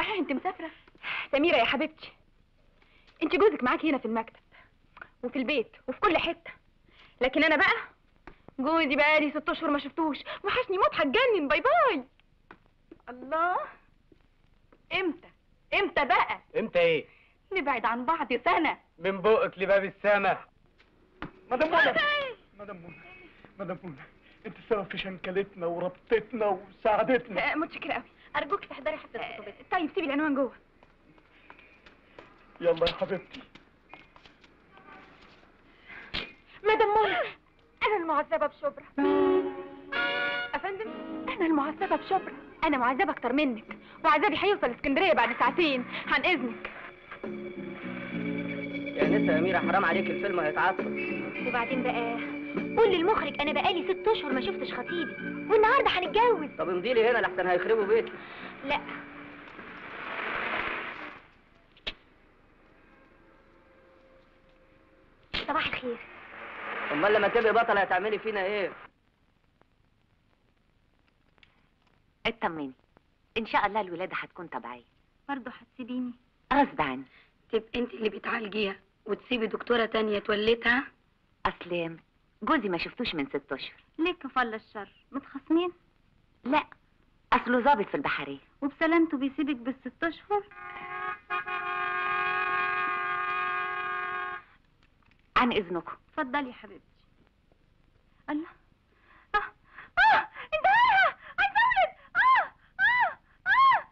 صحيح انت مسافره سميره يا حبيبتي انت جوزك معاكي هنا في المكتب وفي البيت وفي كل حته لكن انا بقى جوزي بقالي ست اشهر ما شفتوش وحشني موت هتجنن باي باي الله امتى امتى بقى امتى ايه نبعد عن بعض سنه من بقك لباب السما مدام منى مدام منى مدام منى انت السبب في شنكلتنا وربطتنا وسعادتنا آه، متشكره قوي ارجوك تحضري حتى الخطوبات طيب سيبي العنوان جوه يلا يا حبيبتي مدام منى انا المعذبه بشبرا افندم انا المعذبه بشبرا انا معذبه اكتر منك وعذابي هيوصل اسكندريه بعد ساعتين عن اذنك يا نسا يا أميرة حرام عليك الفيلم هيتعطل وبعدين بقى قول للمخرج انا بقالي ست اشهر ما شفتش خطيبي والنهارده هنتجوز طب امضي لي هنا لحسن هيخربوا بيتي لا صباح الخير امال لما تبقي بطلة هتعملي فينا ايه اطمني ان شاء الله الولاده هتكون طبيعيه برضه هتسيبيني غصب عني تبقى انت اللي بتعالجيها وتسيبي دكتورة تانية تولدها اصل جوزي ما شفتوش من ست اشهر ليه كفل الشر متخاصمين لا اصله ظابط في البحريه وبسلامته بيسيبك بالست اشهر عن اذنكم اتفضلي يا حبيبتي الله اه اه انتهى عايز اولد اه اه اه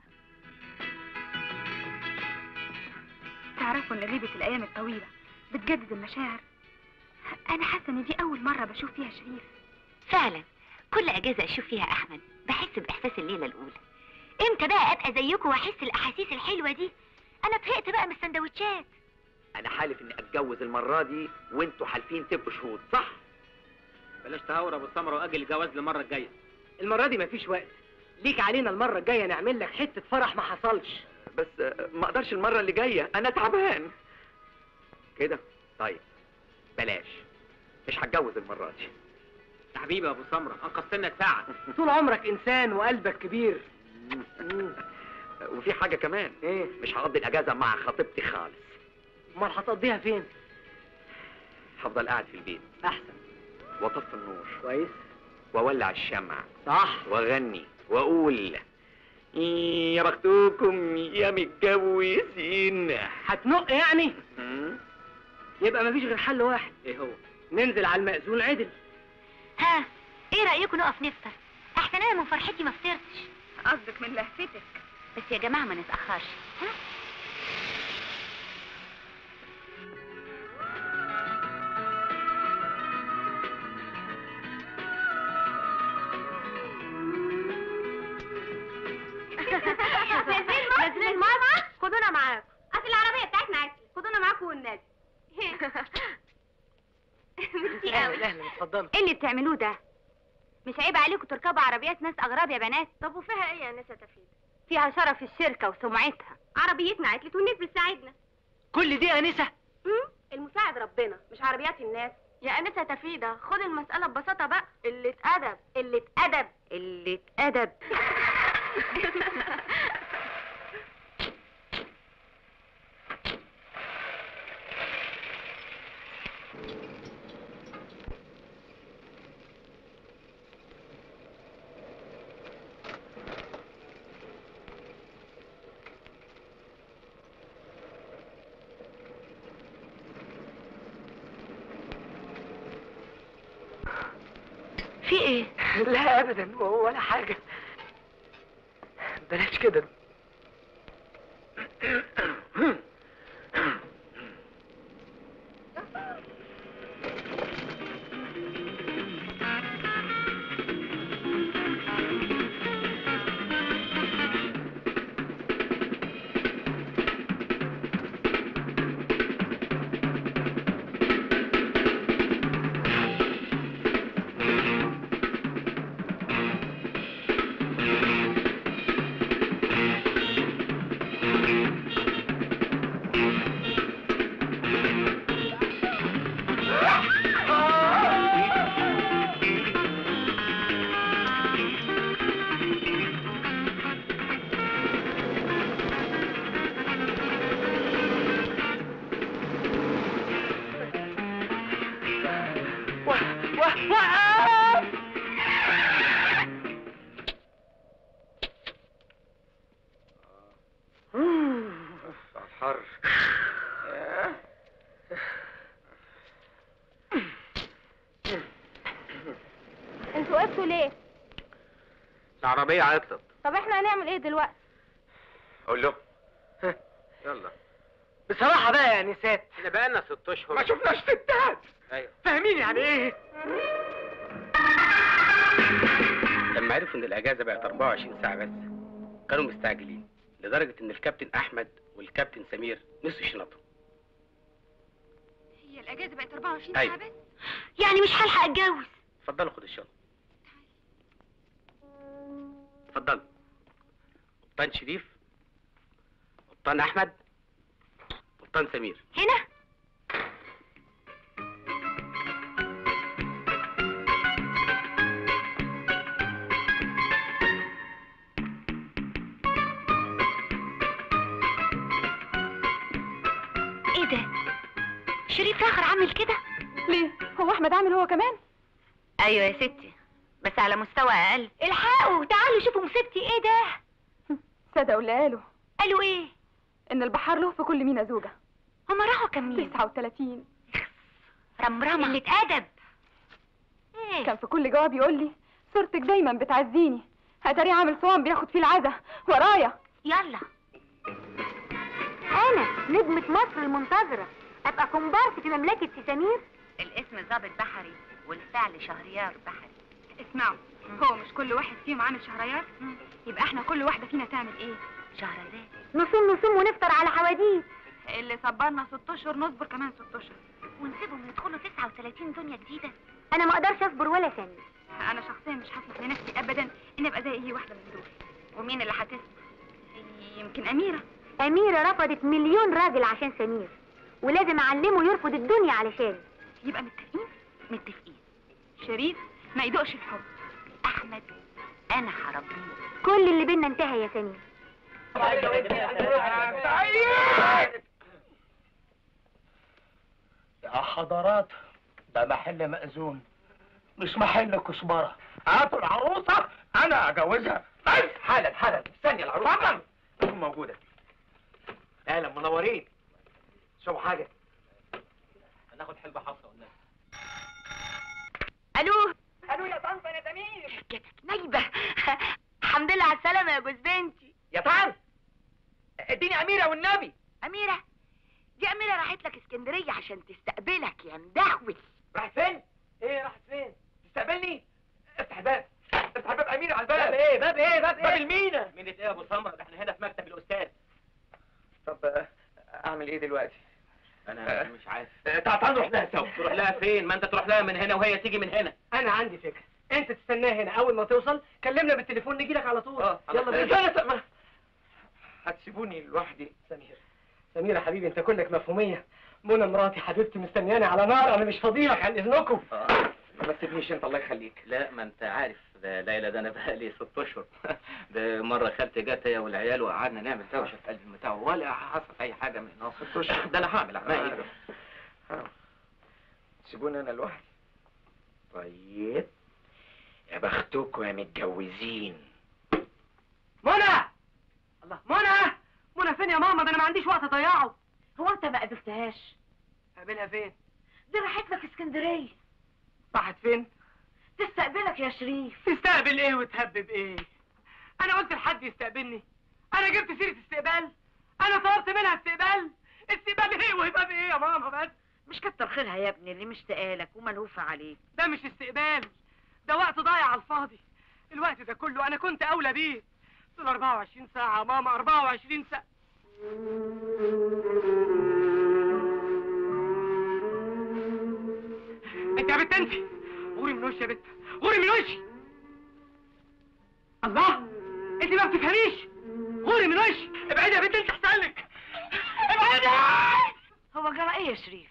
تعرفوا ان غيبه الايام الطويله بتجدد المشاعر انا حاسه ان دي اول مره بشوف فيها شريف فعلا كل اجازه اشوف فيها احمد بحس باحساس الليله الاولى امتى بقى ابقى زيكم واحس الاحاسيس الحلوه دي انا طهقت بقى من السندوتشات انا حالف اني اتجوز المره دي وانتوا حالفين تبقوا شهود صح بلاش تهور يا ابو سمره واجل الجواز للمرة الجاية المرة دي مفيش وقت ليك علينا المرة الجاية نعمل لك حتة فرح ما حصلش بس آه، ما اقدرش المره اللي جايه انا تعبان كده طيب بلاش مش هتجوز المره دي يا حبيبي يا ابو سمره انقذت لنا ساعة طول عمرك انسان وقلبك كبير وفي حاجه كمان ايه مش هقضي الاجازه مع خطيبتي خالص امال هتقضيها فين هفضل قاعد في البيت احسن واطفي النور كويس واولع الشمع صح واغني واقول يا بختكم يا متجوزين هتنق يعني مم. يبقى مفيش غير حل واحد ايه هو ننزل على المأذون عدل ها ايه رايكم نقف نفطر احسن انا من فرحتي ما فطرتش قصدك من لهفتك بس يا جماعه ما نتاخرش ها نازلين ماما خدونا معاكم اصل العربيه بتاعتنا عكس خدونا معاكم والناس ميرسي قوي اهلا اهلا اتفضلوا ايه اللي بتعملوه ده مش عيب عليكم تركبوا عربيات ناس اغراب يا بنات طب وفيها ايه يا نسا تفيد فيها شرف الشركه وسمعتها عربيتنا عطلت والناس بتساعدنا كل دي انسه المساعد ربنا مش عربيات الناس يا انسه تفيده خد المساله ببساطه بقى قله ادب قله ادب قله ادب في ايه لا ابدا ولا حاجه بلاش كده حر انتوا وقفتوا ليه العربية عطلت طب احنا هنعمل ايه دلوقتي قول له يلا بصراحة بقى يا نسات احنا بقالنا ست اشهر ما شفناش ستات ايوه فاهمين يعني ايه لما عرفوا ان الاجازه بقت 24 ساعه بس كانوا مستعجلين لدرجه ان الكابتن احمد والكابتن سمير نسوا شنطهم هي الاجازه بقت 24 أيوة. ساعه بس يعني مش هلحق اتجوز اتفضلوا خدوا الشنطه اتفضلوا قبطان شريف قبطان احمد قبطان سمير هنا ايه ده شريف فاخر عامل كده ليه هو احمد عامل هو كمان ايوه يا ستي بس على مستوى اقل الحقوا تعالوا شوفوا مصيبتي ايه ده صدقوا اللي قالوا قالوا ايه ان البحار له في كل مينا زوجه هما راحوا كام مين 39 رمرمه قله ادب ايه كان في كل جواب يقول لي صورتك دايما بتعزيني اتاري عامل صوان بياخد فيه العزا ورايا يلا انا نجمة مصر المنتظرة ابقى كومبارس في مملكة سمير الاسم ظابط بحري والفعل شهريار بحري اسمعوا هو مش كل واحد فيهم عامل شهريار يبقى احنا كل واحده فينا تعمل ايه شهرزاد نصوم نصوم ونفطر على حواديت اللي صبرنا ست اشهر نصبر كمان ست اشهر ونسيبهم يدخلوا 39 دنيا جديده انا ما اقدرش اصبر ولا ثانية انا شخصيا مش هسمح لنفسي ابدا ان ابقى زي اي واحده من دول ومين اللي هتسمع يمكن اميره اميرة رفضت مليون راجل عشان سمير ولازم اعلمه يرفض الدنيا علشان يبقى متفقين متفقين شريف ما يدوقش الحب احمد انا هربيه كل اللي بينا انتهى يا سمير يا حضرات ده محل مأذون مش محل كزبرة هاتوا العروسة أنا أجوزها بس حالا حالا استني العروسه تكون موجوده اهلا منورين شوفوا حاجه هناخد حلبة حصى والناس الو قالوا يا طنطا يا سمير جاتك نايبه الحمد لله على السلامه يا جوز بنتي يا طعن اديني اميره والنبي اميره دي اميره راحت لك اسكندريه عشان تستقبلك يا مدهول راحت فين؟ ايه راحت فين؟ تستقبلني؟ افتح الباب افتح الباب اميره على الباب باب ايه باب ايه باب باب ايه المينا مين ايه يا ابو سمر ده احنا هنا في مكتب الاستاذ طب آه، اعمل ايه دلوقتي؟ انا مش عارف آه، تعال تعال نروح لها سوا تروح لها فين ما انت تروح لها من هنا وهي تيجي من هنا أنا عندي فكرة أنت تستناها هنا أول ما توصل كلمنا بالتليفون نجي لك على طول اه يلا بينا بينا سما هتسيبوني لوحدي سمير سمير يا حبيبي أنت كلك مفهومية منى مراتي حبيبتي مستنياني على نار أنا مش فاضيلك عن إذنكم ما تسيبنيش انت الله يخليك لا ما انت عارف ده ليلى ده انا بقالي ست اشهر ده مره خالتي جت هي والعيال وقعدنا نعمل دوشه في قلب البتاع ولا حصل اي حاجه من هنا ست اشهر ده انا هعمل اعمال آه. سيبوني انا لوحدي طيب يا بختكم يا متجوزين منى الله منى منى فين يا ماما ده أنا ما عنديش وقت أضيعه هو انت ما قابلتهاش قابلها فين؟ دي راحت لك اسكندريه راحت فين؟ تستقبلك يا شريف تستقبل ايه وتهبب ايه؟ انا قلت لحد يستقبلني انا جبت سيرة استقبال انا طلبت منها استقبال استقبال ايه وهباب ايه يا ماما بس مش كتر خيرها يا ابني اللي مشتاقه لك وملهوفه عليك ده مش استقبال ده وقت ضايع على الفاضي الوقت ده كله انا كنت اولى بيه دول 24 ساعة يا ماما 24 ساعة انت يا بنت انت غوري من وشي يا بنت غوري من وشي الله انت ما بتفهميش غوري من وشي ابعدي يا بنت انت احسن لك ابعدي هو جرى ايه يا شريف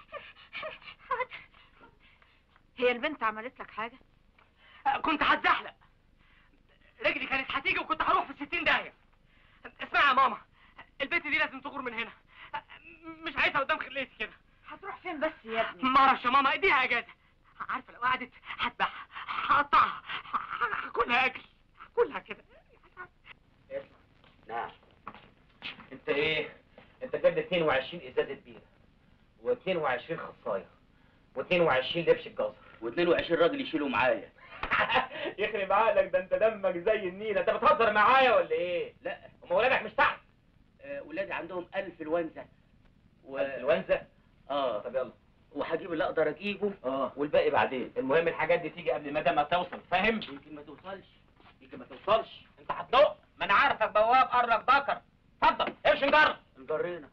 هي البنت عملت لك حاجه كنت هتزحلق رجلي كانت هتيجي وكنت هروح في الستين داهية اسمعي يا ماما البنت دي لازم تغور من هنا مش عايزها قدام خليتي كده هتروح فين بس يا ابني ما اعرفش يا ماما اديها اجازة عارفة لو قعدت هذبحها هقطعها هاكلها اكل هاكلها كده نعم انت ايه انت جاي و22 ازازه بيره و22 خصايه و22 لبش الجزر و22 راجل يشيلوا معايا يخرب عقلك ده انت دمك زي النيل انت بتهزر معايا ولا ايه؟ لا هم ولادك مش تحت آه، ولادي عندهم ألف الونزة و... الانفلونزا اه طب يلا وهجيب اللي اقدر اجيبه اه والباقي بعدين المهم الحاجات دي تيجي قبل ما ما توصل فاهم يمكن ما توصلش يمكن ما توصلش انت هتنق ما انا عارفك بواب قرك بكر اتفضل امشي نجرب انجرينا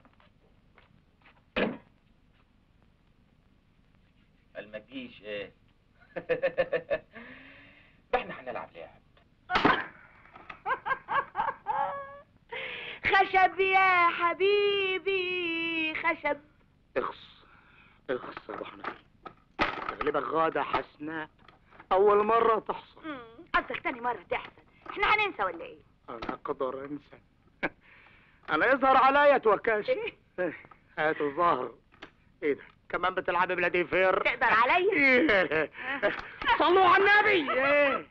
قال ما تجيش ايه ده احنا هنلعب لعب خشب يا حبيبي خشب اخص اخص يا ابو حنفي تغلبك غادة حسناء اول مرة تحصل مم، قصدك تاني مرة تحصل احنا هننسى ولا ايه؟ انا اقدر انسى انا يظهر عليا توكاش إيه؟ هات الظهر ايه ده كمان بتلعبي بلادي فير تقدر عليا؟ إيه. صلوا على النبي إيه.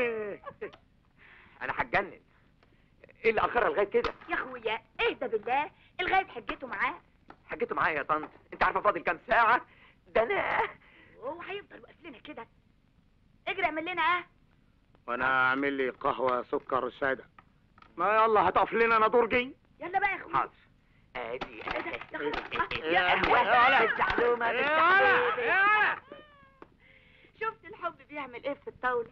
انا هتجنن ايه اللي اخرها لغايه كده يا اخويا اهدى بالله الغاية حجته معاه حكيته معايا يا طنط انت عارفه فاضل كام ساعه ده انا وهو هيفضل واقف لنا كده اجري اعمل لنا اه وانا اعمل لي قهوة سكر سادة ما يلا هتقف لنا انا درجي يلا بقى يا اخويا حاضر ادي إيه ده؟ يا إيه أخويا. يا قهوة. بالزعلومه يا شفت الحب بيعمل ايه في الطاولة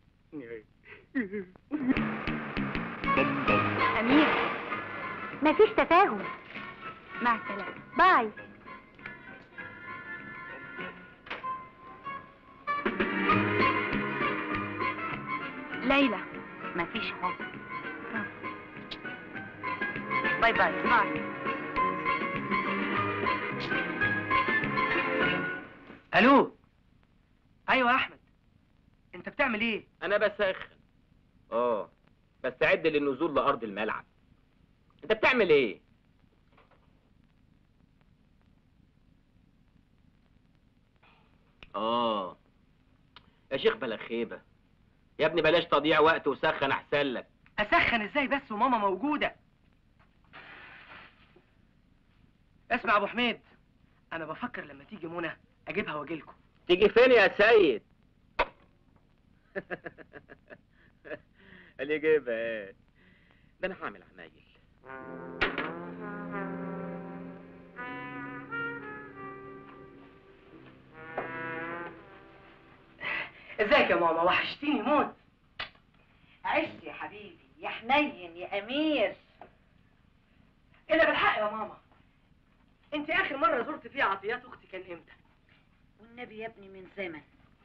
أميرة مفيش تفاهم مع السلامة باي ليلى مفيش حب باي باي باي الو ايوه يا احمد انت بتعمل ايه انا بسخن اه بستعد للنزول لارض الملعب انت بتعمل ايه اه يا شيخ بلا خيبه يا ابني بلاش تضييع وقت وسخن احسن لك اسخن ازاي بس وماما موجوده اسمع يا ابو حميد انا بفكر لما تيجي منى اجيبها واجيلكم تيجي فين يا سيد اللي يجيبها ايه ده انا هعمل عمايل ازيك يا ماما وحشتيني موت عش يا حبيبي يا حنين يا امير الا بالحق يا ماما انت اخر مره زرت فيها عطيات اختي كان امتى والنبي يا ابني من زمن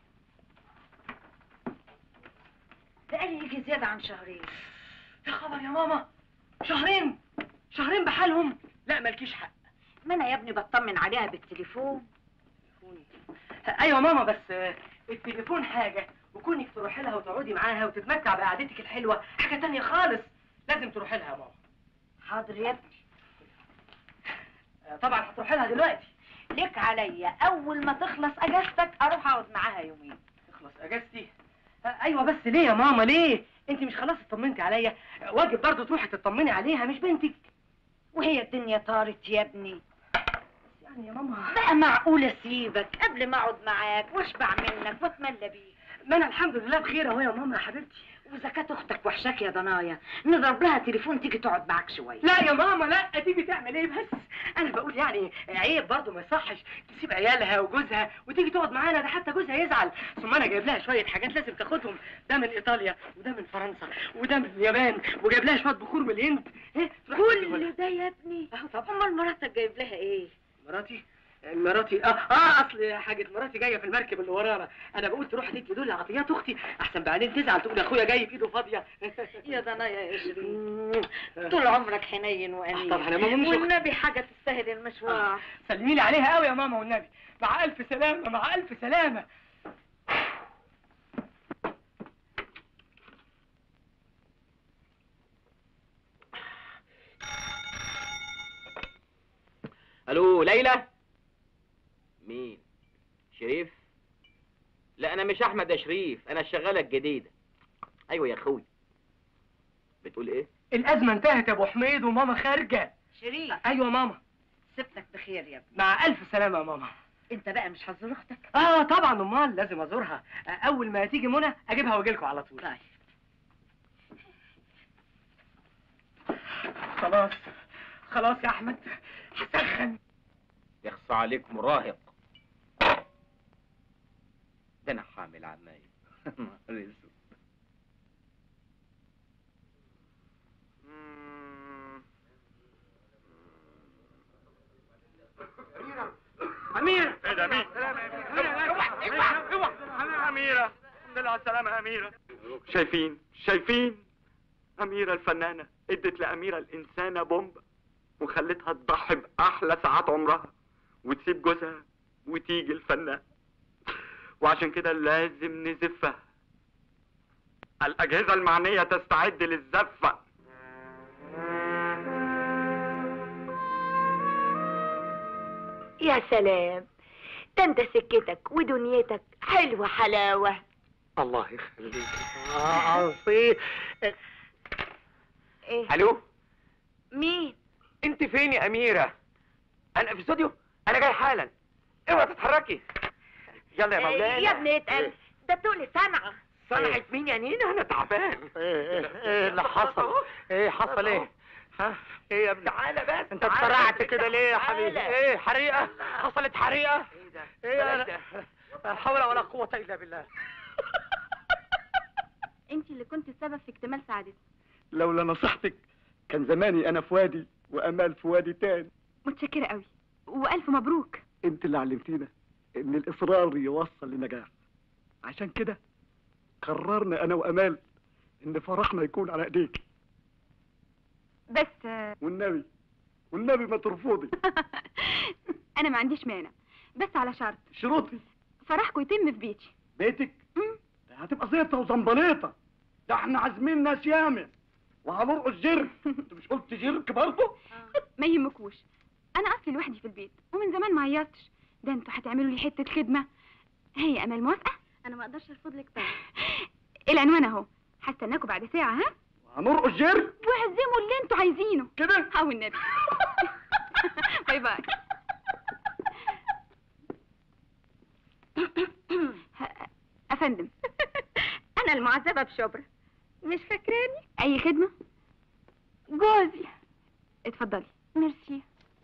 بقالي يجي زيادة عن شهرين يا خبر يا ماما شهرين شهرين بحالهم لا مالكيش حق ما انا يا ابني بطمن عليها بالتليفون ايوه ماما بس آه، التليفون حاجه وكونك تروحي لها وتقعدي معاها وتتمتع بقعدتك الحلوه حاجه تانية خالص لازم تروحي لها يا ماما حاضر يا ابني آه، طبعا هتروحي لها دلوقتي لك عليا اول ما تخلص اجازتك اروح اقعد معاها يومين تخلص اجازتي آه، ايوه بس ليه يا ماما ليه انت مش خلاص اطمنتي عليا آه، واجب برضه تروحي تطمني عليها مش بنتك وهي الدنيا طارت يا ابني يعني يا ماما بقى معقول اسيبك قبل ما اقعد معاك واشبع منك واتملى بيك ما انا الحمد لله بخير اهو يا ماما يا حبيبتي واذا كانت اختك وحشاك يا ضنايا نضرب لها تليفون تيجي تقعد معاك شويه لا يا ماما لا تيجي تعمل ايه بس انا بقول يعني عيب برضه ما يصحش تسيب عيالها وجوزها وتيجي تقعد معانا ده حتى جوزها يزعل ثم انا جايب لها شويه حاجات لازم تاخدهم ده من ايطاليا وده من فرنسا وده من اليابان وجايب لها شويه بخور من الهند ايه تروح كل ده يا ابني اهو طبعا امال مراتك جايب لها ايه مراتي مراتي اه اه اصل حاجه مراتي جايه في المركب اللي ورانا انا بقول تروح تدي دول عطيات اختي احسن بعدين تزعل تقول اخويا جاي بايده فاضيه يا ضنايا يا شيرين طول عمرك حنين وامين طبعا يا ماما مش والنبي حاجه تستاهل المشوار سلمي لي عليها قوي يا ماما والنبي مع الف سلامه مع الف سلامه الو ليلى مين شريف لا انا مش احمد يا شريف انا الشغاله الجديده ايوه يا اخوي بتقول ايه الازمه انتهت يا ابو حميد وماما خارجه شريف ايوه ماما سبتك بخير يا ابني مع الف سلامه يا ماما انت بقى مش هتزور اختك اه طبعا امال لازم ازورها آه، اول ما تيجي منى اجيبها واجي لكم على طول طيب خلاص خلاص يا احمد هسخن يخصى عليك مراهق ده انا حامل عمايل نهار اسود. أميرة إيه ده مين؟ اوعى اوعى أميرة الحمد لله على السلامة يا أميرة شايفين شايفين أميرة الفنانة ادت لأميرة الإنسانة بومب وخلتها تضحي بأحلى ساعات عمرها وتسيب جوزها وتيجي الفنان وعشان كده لازم نزفها الأجهزة المعنية تستعد للزفة يا سلام ده انت سكتك ودنيتك حلوة حلاوة الله يخليك آه أصيل ايه ألو مين انت فين يا اميره انا في الاستوديو انا جاي حالا اوعى تتحركي يلا يا مولانا يا ابني اتقل ده تقول صنعة صنعت مين يا نينا انا تعبان ايه ايه اللي حصل ايه حصل ايه ها ايه يا ابني تعالى بس انت اتسرعت كده ليه يا حبيبي ايه حريقه حصلت حريقه ايه ده ايه بلاش انا ده. لا حول ولا قوه الا بالله انت اللي كنت السبب في اكتمال سعادتي لولا نصيحتك كان زماني انا في وادي وامال في وادي تاني متشكرة قوي والف مبروك انت اللي علمتينا ان الاصرار يوصل لنجاح عشان كده قررنا انا وامال ان فرحنا يكون على ايديك بس آه، والنبي والنبي ما ترفضي انا ما عنديش مانع بس على شرط شروطي فرحكم يتم في بيتي بيتك مم. ده هتبقى زيطه وزنبليطه ده احنا عازمين ناس ياما وهنرقص جرك انت مش قلت جرك برضه ما يهمكوش انا اصلي لوحدي في البيت ومن زمان ما عيطتش ده انتوا هتعملوا لي حته خدمه هي امال موافقه انا ما اقدرش ارفض لك طبعا العنوان اهو هستناكوا بعد ساعه ها وهنرقص جرك واعزموا اللي انتوا عايزينه كده او النبي باي باي افندم انا المعذبة بشبرا مش فاكراني اي خدمه جوزي اتفضلي ميرسي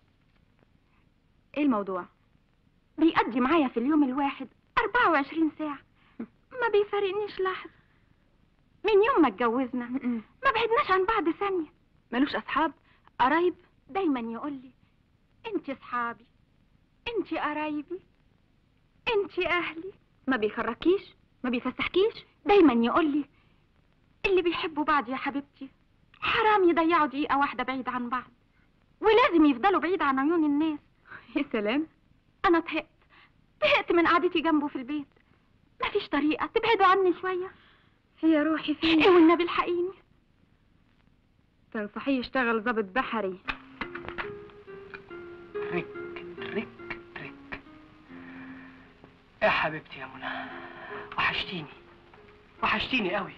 ايه الموضوع بيقضي معايا في اليوم الواحد 24 ساعة ما بيفارقنيش لحظة من يوم ما اتجوزنا ما بعدناش عن بعض ثانية ملوش اصحاب قرايب دايما يقول لي انت اصحابي انت قرايبي انت اهلي ما بيخرجكيش ما بيفسحكيش دايما يقول لي اللي بيحبوا بعض يا حبيبتي حرام يضيعوا دقيقة واحدة بعيد عن بعض ولازم يفضلوا بعيد عن عيون الناس يا سلام انا طهقت طهقت من قعدتي جنبه في البيت مفيش طريقة تبعدوا عني شوية هي روحي فين ايه والنبي الحقيني تنصحيه يشتغل ضابط بحري رك رك رك يا حبيبتي يا منى وحشتيني وحشتيني قوي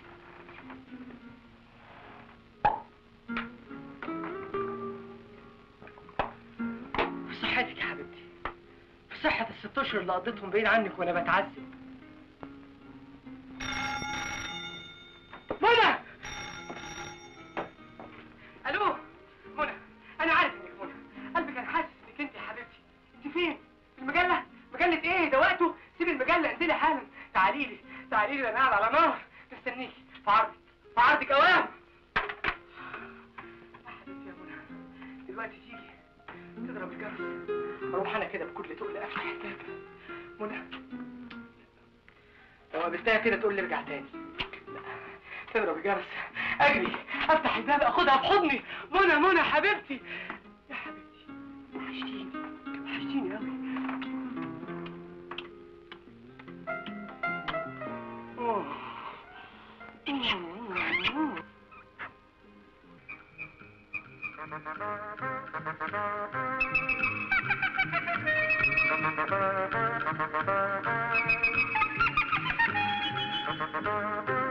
في صحتك يا حبيبتي في صحة الست اشهر اللي قضيتهم بعيد عنك وانا بتعذب منى الو منى انا عارف انك منى قلبي كان حاسس انك انت يا حبيبتي انت فين في المجله مجله ايه ده وقته سيب المجله انزلي حالا تعالي لي تعالي لي ده انا قاعد على نار مستنيك في عرضك في عرضك اوام يا حبيبتي يا منى دلوقتي تيجي تضرب الجرس اروح انا كده بكل تقل افتح الباب منى لو قابلتها كده تقول لي ارجع تاني لا تضرب الجرس اجري افتح الباب اخدها في حضني منى منى حبيبتي يا حبيبتي وحشتيني وحشتيني قوي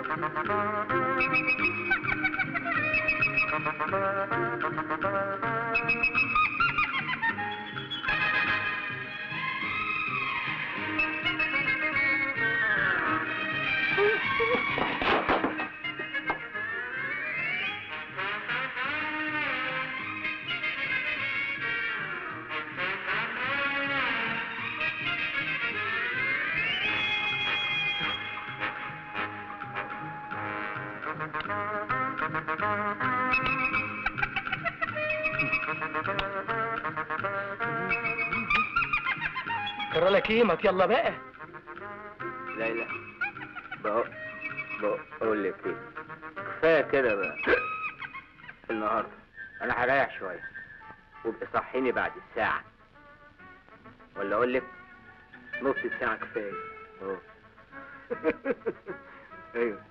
جرى لك ايه ما يلا بقى ليلى بقول بقول لك ايه كفايه كده بقى النهارده انا هريح شويه وابقى صحيني بعد الساعه ولا اقول لك نص ساعه كفايه اهو ايوه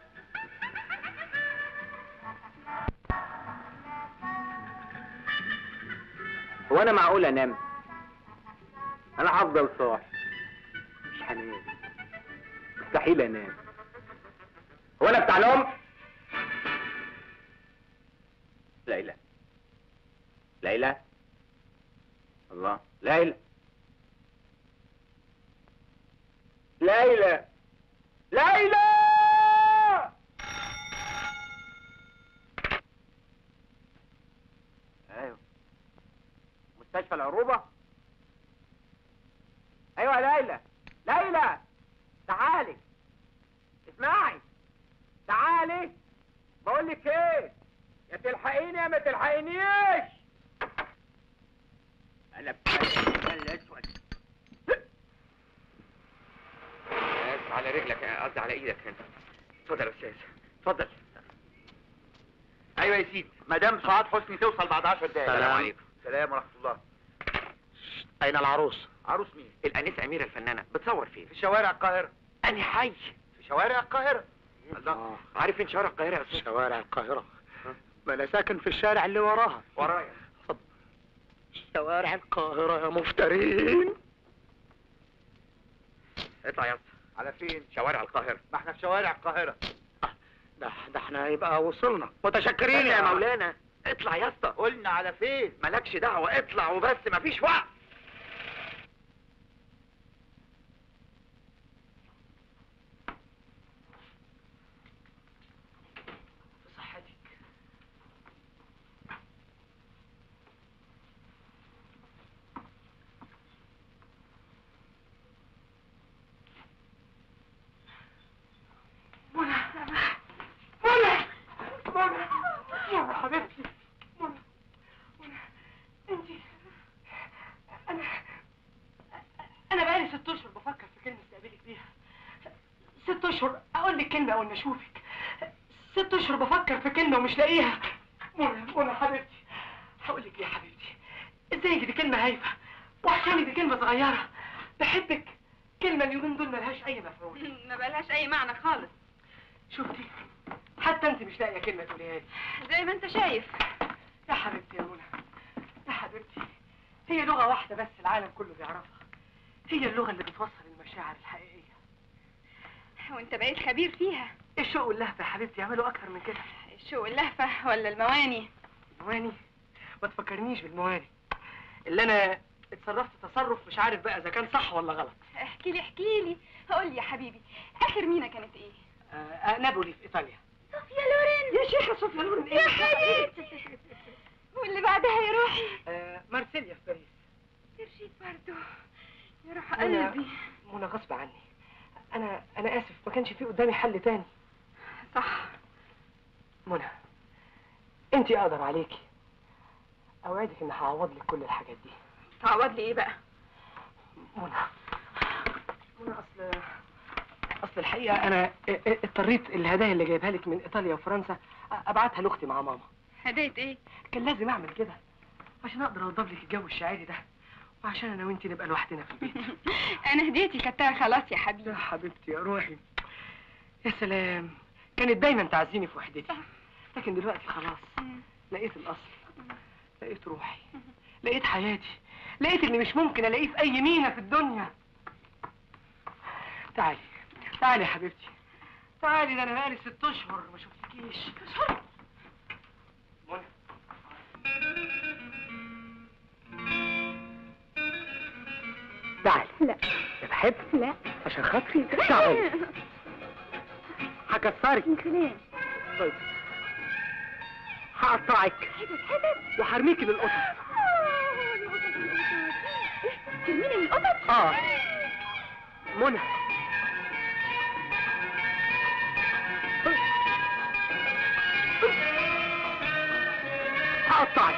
هو انا معقول انام انا هفضل صاحي مش هنام مستحيل انام هو انا بتاع نوم ليلى ليلى الله ليلى ليلى ليلى ايوه مستشفى العروبه ايوه يا ليلى ليلى تعالي اسمعي تعالي بقول لك ايه يا تلحقيني يا ما تلحقينيش انا بتكلم الاسود اسف على رجلك قصدي على ايدك هنا اتفضل يا استاذ اتفضل ايوه يا سيدي مدام سعاد حسني توصل بعد 10 دقايق السلام عليكم سلام ورحمه الله اين العروس عروس مين الانسه اميره الفنانه بتصور فين في شوارع القاهره اني حي في شوارع القاهره الله عارف فين شوارع القاهره يا استاذ شوارع القاهره ما انا ساكن في الشارع اللي وراها ورايا شوارع القاهره يا مفترين اطلع يا اسطى على فين شوارع القاهره ما احنا في شوارع القاهره آه، ده ده احنا يبقى وصلنا متشكرين يا مولانا اطلع يا اسطى قلنا على فين مالكش دعوه اطلع وبس مفيش وقت في صحتك منى منى منى منى حبيبتي منى منى انت انا انا بقالي ست اشهر بفكر في كلمه استقبلك بيها ست اشهر اقول لك كلمه اول ما اشوفك ست اشهر بفكر في كلمه ومش لاقيها منى منى حبيبتي هقول لك ايه يا حبيبتي ازاي دي كلمه هايفه وحشاني دي كلمه صغيره بحبك كلمه اليومين دول ملهاش اي مفعول ما بقالهاش اي معنى خالص شفتي حتى انت مش لاقيه كلمه تقوليها لي زي ما انت شايف يا حبيبتي يا منى يا حبيبتي هي لغه واحده بس العالم كله بيعرفها هي اللغه اللي بتوصل المشاعر الحقيقيه وانت بقيت خبير فيها الشوق واللهفه يا حبيبتي يعملوا اكتر من كده الشوق اللهفة ولا المواني المواني ما تفكرنيش بالمواني اللي انا اتصرفت تصرف مش عارف بقى اذا كان صح ولا غلط احكي لي احكي لي قول لي يا حبيبي اخر مينا كانت ايه آه آه نابولي في ايطاليا صوفيا لورين يا شيخه صوفيا لورين ايه يا حبيبتي واللي بعدها يا روحي آه مارسيليا في باريس ترشيد برضو يا روح منى- قلبي منى غصب عني انا انا اسف ما كانش في قدامي حل تاني صح منى انت اقدر عليكي اوعدك ان هعوض لك كل الحاجات دي تعوض لي ايه بقى منى منى اصل اصل الحقيقه انا ا- ا- اضطريت الهدايا اللي جايبها لك من ايطاليا وفرنسا أ- ابعتها لاختي مع ماما هديت ايه كان لازم اعمل كده عشان اقدر اوضب لك الجو الشاعري ده وعشان انا وانت نبقى لوحدنا في البيت انا هديتي كتها خلاص يا يا حبيبي حبيبتي يا روحي يا سلام كانت دايما تعزيني في وحدتي لكن دلوقتي خلاص لقيت الاصل لقيت روحي لقيت حياتي لقيت اللي مش ممكن الاقيه في اي مينا في الدنيا تعالي تعالي يا حبيبتي تعالي ده انا بقالي ست اشهر ما شفتكيش اشهر منى تعالي لا يا بحب لا عشان خاطري تعالي هكسرك من خلال طيب هقطعك حتت حتت وهرميكي للقطط آه، القطط القطط إيه؟ ترميني من القطط اه منى هقطعك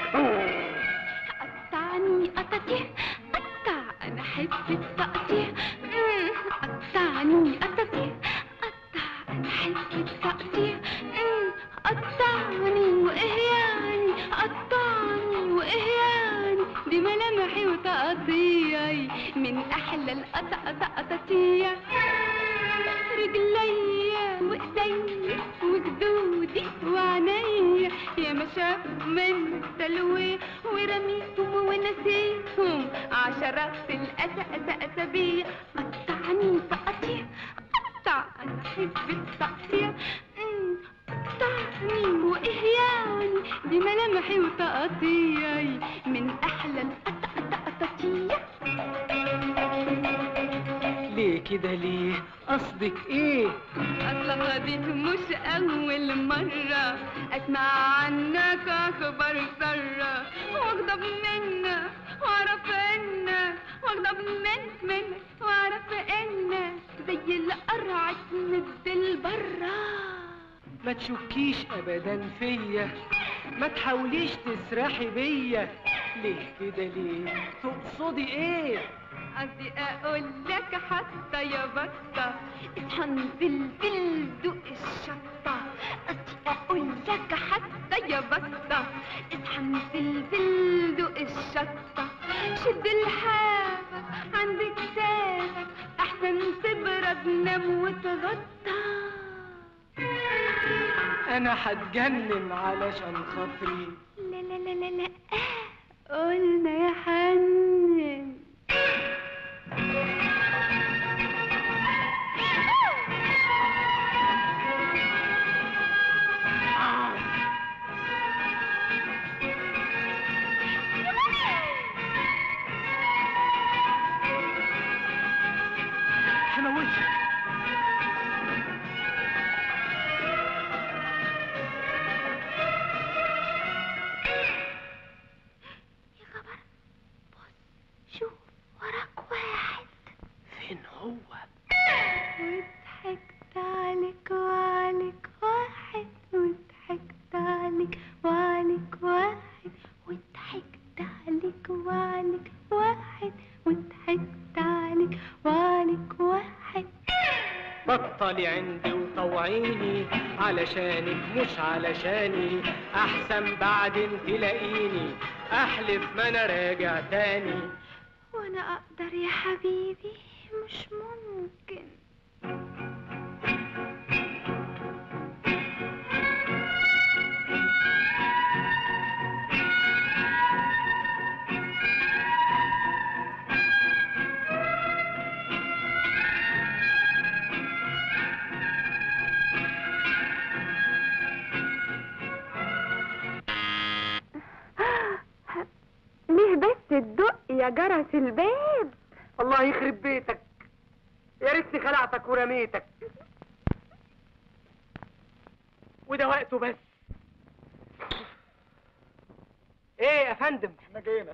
قطعني قطتي قطع انا احب التقطيع مم، قطعني قطتي قطع انا احب التقطيع مم، قطعني وايه يعني قطعني وايه يعني دي ملامحي وتقطيعي من احلى القطع قطتيع رجليا وايديا وجدودي وعينيا يا ما شافوا من التلوي ورميتهم ونسيتهم عشرات الأسى أسى أسابيع قطعني تقطيع قطع أنا أحب التقطيع أمم، قطعني وإيه يعني دي ملامحي وتقطيعي من أحلى القطع قطتيع ليه كده ليه قصدك ايه أصلها دي مش أول مرة أسمع عنك أخبار سرة وأغضب منك وأعرف إنك وأغضب منك منك وأعرف إنك زي القرعة تمد البرة ما تشكيش ابدا فيا ما تحاوليش تسرحي بيا ليه كده ليه تقصدي ايه قصدي أقول لك حتى يا بطة اصحى نزلزل دوق الشطة قصدي أقول لك حتى يا بطة اصحى نزلزل دوق الشطة شد لحافك عند كتافك أحسن تبرد نام وتغطى انا هتجنن علشان خاطري لا لا لا لا لا قلنا يا حنن هموتك يا خبر بص شوف وراك واحد فين هو وضحكت عليك وعليك واحد وضحكت عليك وعليك واحد وضحكت عليك وعليك واحد وضحكت عليك وعليك واحد بطلي عندي وطوعيني علشانك مش علشاني احسن بعدين تلاقيني احلف ما انا راجع تاني وانا اقدر يا حبيبي مش ممكن ليه بس تدق يا جرس الباب الله يخرب بيتك يا ريتني خلعتك ورميتك وده وقته بس ايه يا فندم احنا جينا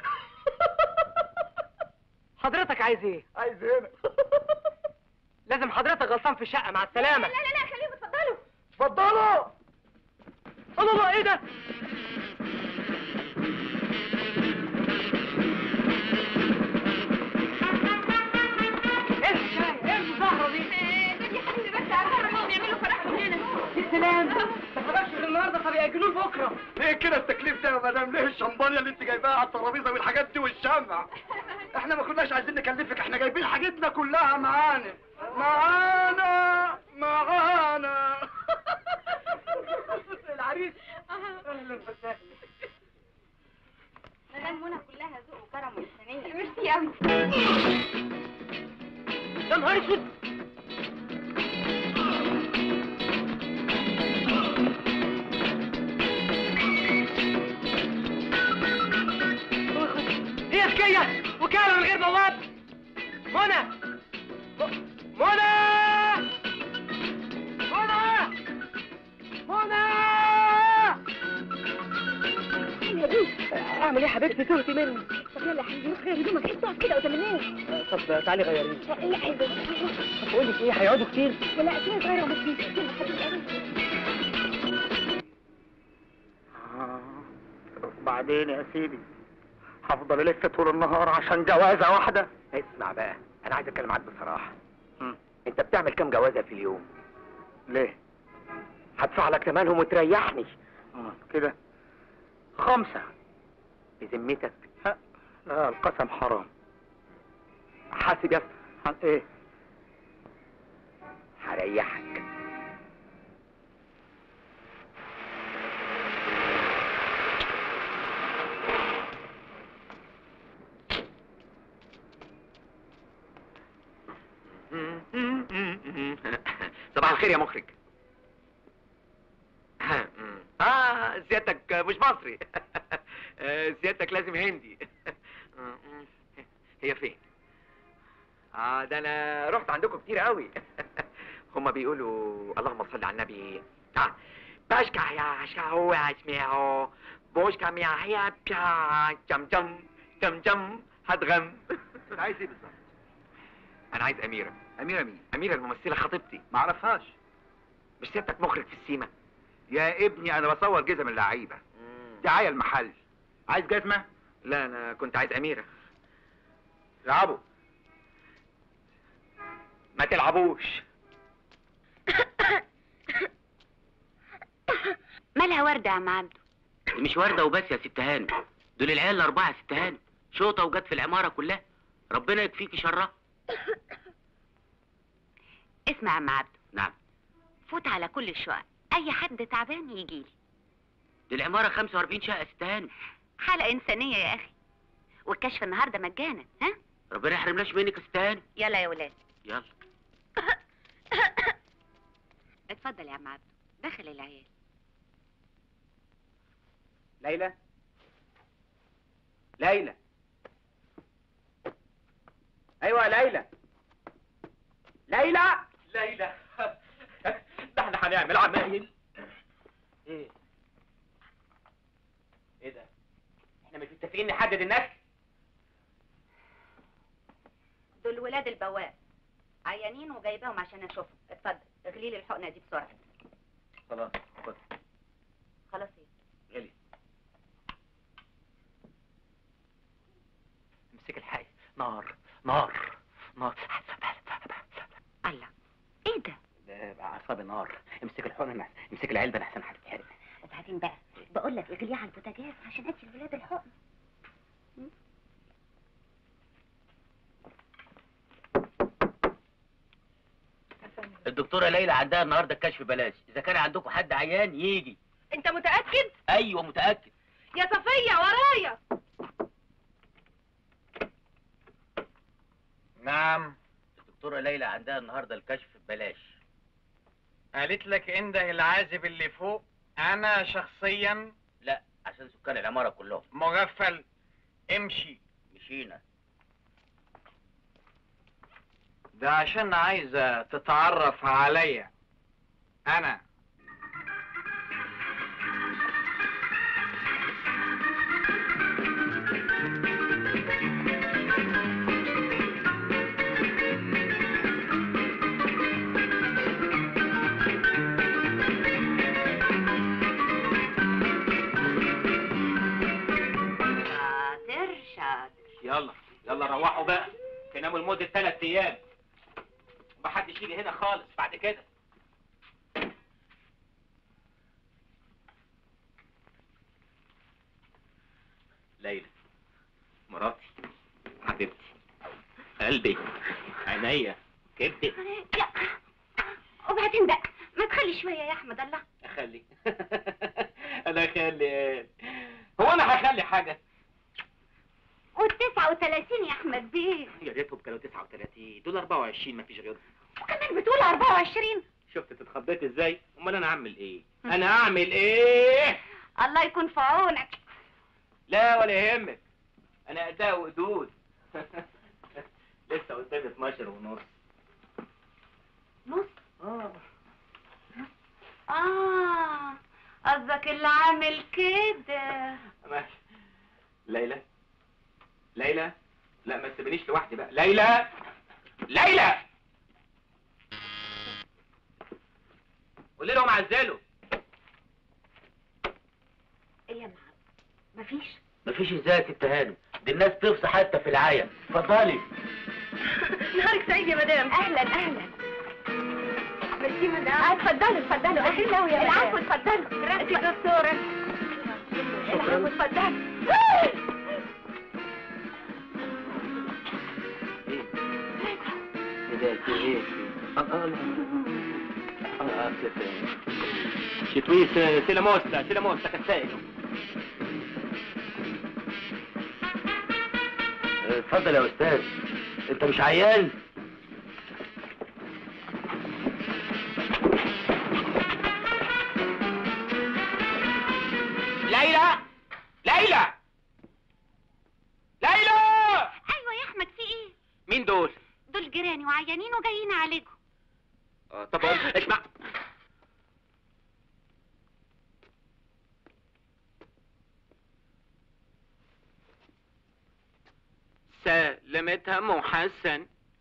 حضرتك عايز ايه عايز هنا لازم حضرتك غلطان في الشقه مع السلامه لا لا خليهم اتفضلوا اتفضلوا الله الله ايه ده ايه الحكايه ايه المظاهره دي دول يا حبيبي بس على انهم يعملوا فرحهم هنا السلام ما خرجش غير النهارده طب ياكلوه بكره ليه كده التكليف ده يا مدام ليه الشمبانيا اللي انت جايباها على الترابيزه والحاجات دي والشمع احنا ما كناش عايزين نكلفك احنا جايبين حاجتنا كلها معانا معانا معانا العريس اهلا وسهلا مدام منى كلها ذوق وكرم وإنسانية ميرسي قوي يا نهار اسود اذكية وكالة من غير بواب منى م- منى منى منى اعمل ايه يا حبيبتي تهتي مني طب يلا يا حبيبي روح غير هدومك انت تقعد كده قدام الناس طب تعالي غيريني لا عايزة طب بقول لك ايه هيقعدوا كتير لا شوية صغيرة وما تجيش يلا حبيبي آه. وبعدين يا سيدي هفضل الف طول النهار عشان جوازه واحده اسمع بقى انا عايز اتكلم معاك بصراحه مم. انت بتعمل كام جوازه في اليوم ليه هدفع لك ثمنهم وتريحني آه. كده خمسه بذمتك ها. لا القسم حرام حاسب يا اسطى عن ايه هريحك صباح الخير يا مخرج اه سيادتك مش مصري آه، سيادتك لازم هندي هي فين اه ده انا رحت عندكم كتير قوي هما بيقولوا اللهم صل على النبي اه باشكا يا عشكا هو اسمه بوشكا ميا هيا بيا جم جم جم جم هدغم عايز ايه بالظبط انا عايز اميره اميره مين اميره الممثله خطيبتي ما اعرفهاش مش سيادتك مخرج في السيما يا ابني انا بصور جزم اللعيبه دعايه المحل عايز جزمه لا انا كنت عايز اميره لعبوا ما تلعبوش مالها وردة يا عم عبده دي مش وردة وبس يا ست هانم دول العيال الأربعة يا ست هانم شوطة وجت في العمارة كلها ربنا يكفيكي شرها اسمع يا عم عبده نعم فوت على كل الشقق اي حد تعبان يجيلي دي العمارة 45 شقة يا ست هانم حالة انسانية يا اخي والكشف النهاردة مجانا ها ربنا يحرمناش منك يا ست هانم يلا يا ولاد يلا اتفضل يا عم عبده دخل العيال ليلى ليلى ايوه ليلى ليلى ليلى ده احنا هنعمل عمايل ايه ايه ده احنا مش متفقين نحدد الناس دول ولاد البواب عيانين وجايباهم عشان اشوفهم اتفضل اغلي لي الحقنه دي بسرعه خلاص خد خلاص ايه غلي امسك الحي نار نار نار الله ايه ده ده اعصابي نار امسك الحقنه امسك العلبه احسن هتتحرق وبعدين بقى بقول لك اغليها على البوتاجاز عشان ادي الولاد الحقن الدكتورة ليلى عندها النهاردة الكشف بلاش إذا كان عندكم حد عيان يجي انت متأكد؟ أيوة متأكد يا صفية ورايا نعم الدكتورة ليلى عندها النهاردة الكشف ببلاش قالت لك انده العازب اللي فوق انا شخصيا لا عشان سكان العمارة كلهم مغفل امشي مشينا ده عشان عايزة تتعرف عليا انا شاطر شاطر يلا يلا روحوا بقى تناموا لمدة ثلاث أيام محدش يجي هنا خالص بعد كده ليلى مراتي حبيبتي قلبي عينيا كبدي لا وبعدين بقى ما تخلي شويه يا احمد الله اخلي انا اخلي هو انا هخلي حاجه والتسعة وثلاثين يا احمد بيه يا ريتهم كانوا 39 دول 24 مفيش غيرهم وكمان بتقول 24 شفت اتخضيت ازاي امال انا اعمل ايه انا اعمل ايه الله يكون في عونك لا ولا يهمك انا قدها وقدود لسه قدامي 12 ونص نص اه اه قصدك اللي عامل كده ماشي ليلى ليلى لا ما تسيبنيش لوحدي بقى ليلى ليلى قولي لهم عزلوا ايه يا محمد مفيش مفيش ازاي يا ست هانم دي الناس تفصح حتى في العيا اتفضلي نهارك سعيد يا مدام اهلا اهلا ميرسي مدام اتفضلوا اتفضلوا اهلا قوي يا العفو اتفضلوا انت دكتوره العفو اتفضلوا ايه ده في ايه شتوي سيلا موستا سيلا موستا كسائل اتفضل يا استاذ انت مش عيان ليلى ليلى ليلى ايوه يا احمد في ايه مين دول دول جيراني وعيانين وجايين اعالجهم آه طب اقول اسمع سلمتها محسن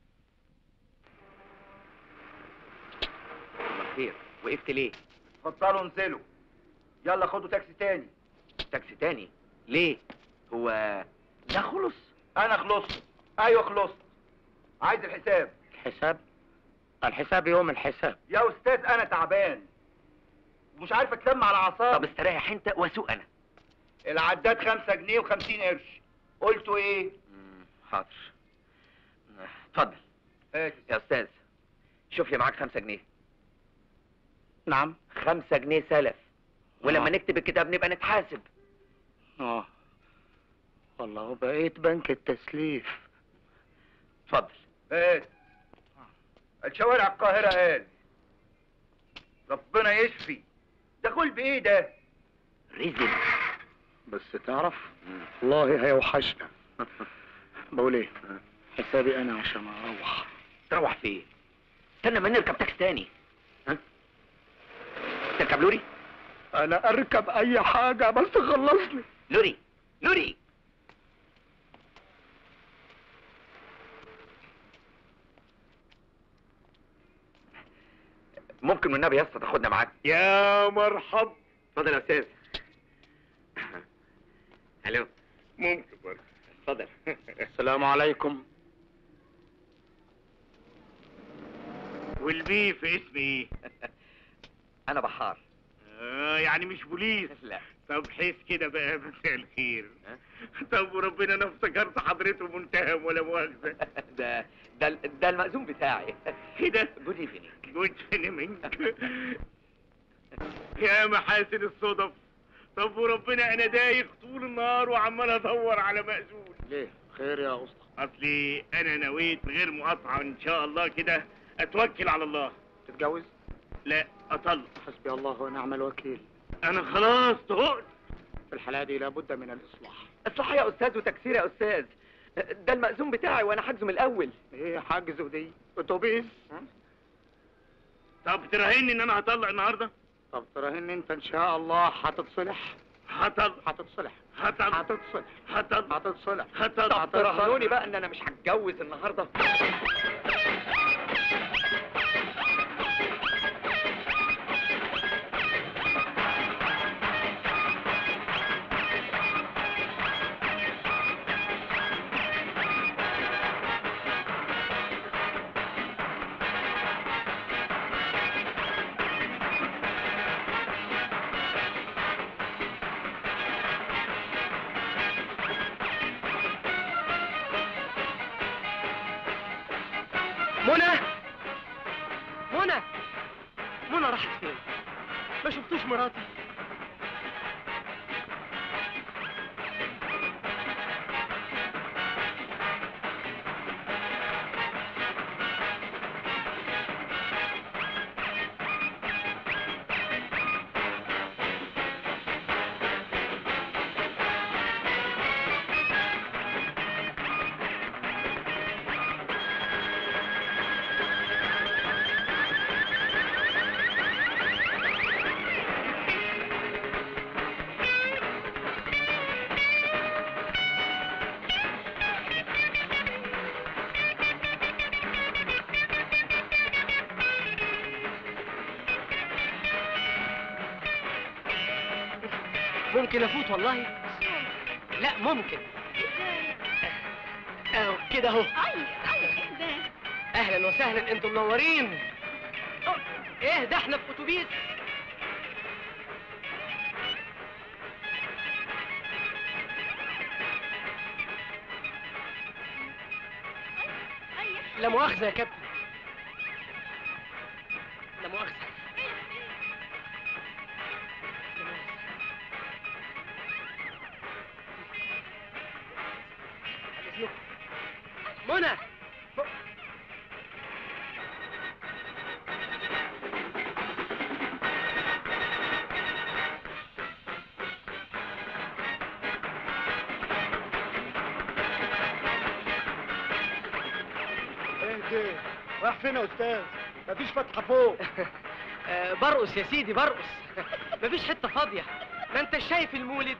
الله خير وقفت ليه اتفضلوا انزلوا يلا خدوا تاكسي تاني تاكسي تاني ليه هو ده خلص انا خلصت ايوه خلصت عايز الحساب الحساب الحساب يوم الحساب يا استاذ انا تعبان ومش عارف اتلم على طب اعصابي استريح انت واسوق انا العداد خمسة جنيه وخمسين قرش قلتوا ايه مم، حاضر اتفضل هات يا استاذ شوف لي معاك خمسة جنيه نعم خمسة جنيه سلف ولما آه. نكتب الكتاب نبقى نتحاسب اه والله بقيت بنك التسليف اتفضل هات الشوارع القاهرة قال ربنا يشفي ده كل بايه ده رزق بس تعرف والله هيوحشنا بقول ايه حسابي انا عشان اروح تروح فين استنى ما نركب تاكسي تاني ها تركب لوري انا اركب اي حاجة بس خلصني لوري لوري ممكن والنبي يا اسطى تاخدنا معاك يا مرحب اتفضل يا استاذ الو ممكن برضه اتفضل السلام عليكم والبيف اسمي ايه؟ انا بحار آه يعني مش بوليس لا طب حس كده بقى مساء الخير ها؟ طب وربنا انا افتكرت حضرته متهم ولا مؤاخذة ده ده ده المأذون بتاعي كده جود ايفنينج جود منك يا محاسن الصدف طب وربنا انا دايخ طول النهار وعمال ادور على مأذون ليه خير يا اسطى اصلي انا نويت غير مقاطعة ان شاء الله كده اتوكل على الله تتجوز لا اطلق حسبي الله ونعم الوكيل انا خلاص طهقت في الحالة دي لابد من الإصلاح اصلاح يا استاذ وتكسير يا استاذ ده المأذون بتاعي وانا حاجزه من الاول ايه حاجزه دي اتوبيس طب تراهني ان انا هطلق النهارده طب تراهن انت ان شاء الله هتتصلح هطلق هتتصلح هطلق هتتصلح هطلق هتتصلح هطلق طب تراهنوني بقى ان انا مش هتجوز النهارده منى منى منى راحت فين ما شفتوش مراتي ممكن افوت والله لا ممكن اهو كده اهو اهلا وسهلا انتم منورين ايه ده احنا في اتوبيس لا مؤاخذة يا كابتن لا مؤاخذة لا مؤاخذة. على إذنكم. منى م- اهدي رايح فين يا استاذ مفيش فتحه فوق آه، برقص يا سيدي برقص مفيش حتة فاضية ما انت شايف المولد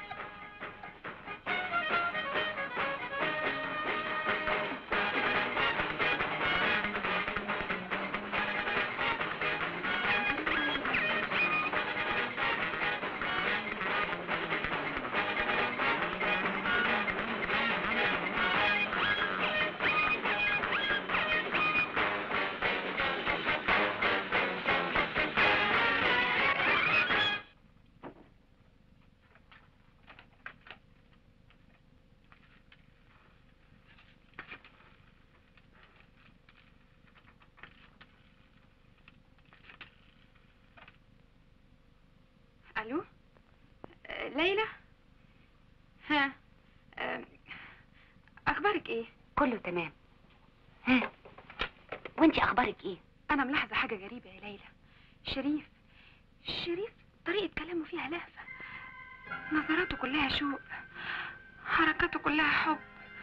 الو آه، ليلى ها آه، اخبارك ايه كله تمام ها وانتي اخبارك ايه انا ملاحظه حاجه غريبه يا ليلى شريف شريف طريقه كلامه فيها لهفه نظراته كلها شوق حركاته كلها حب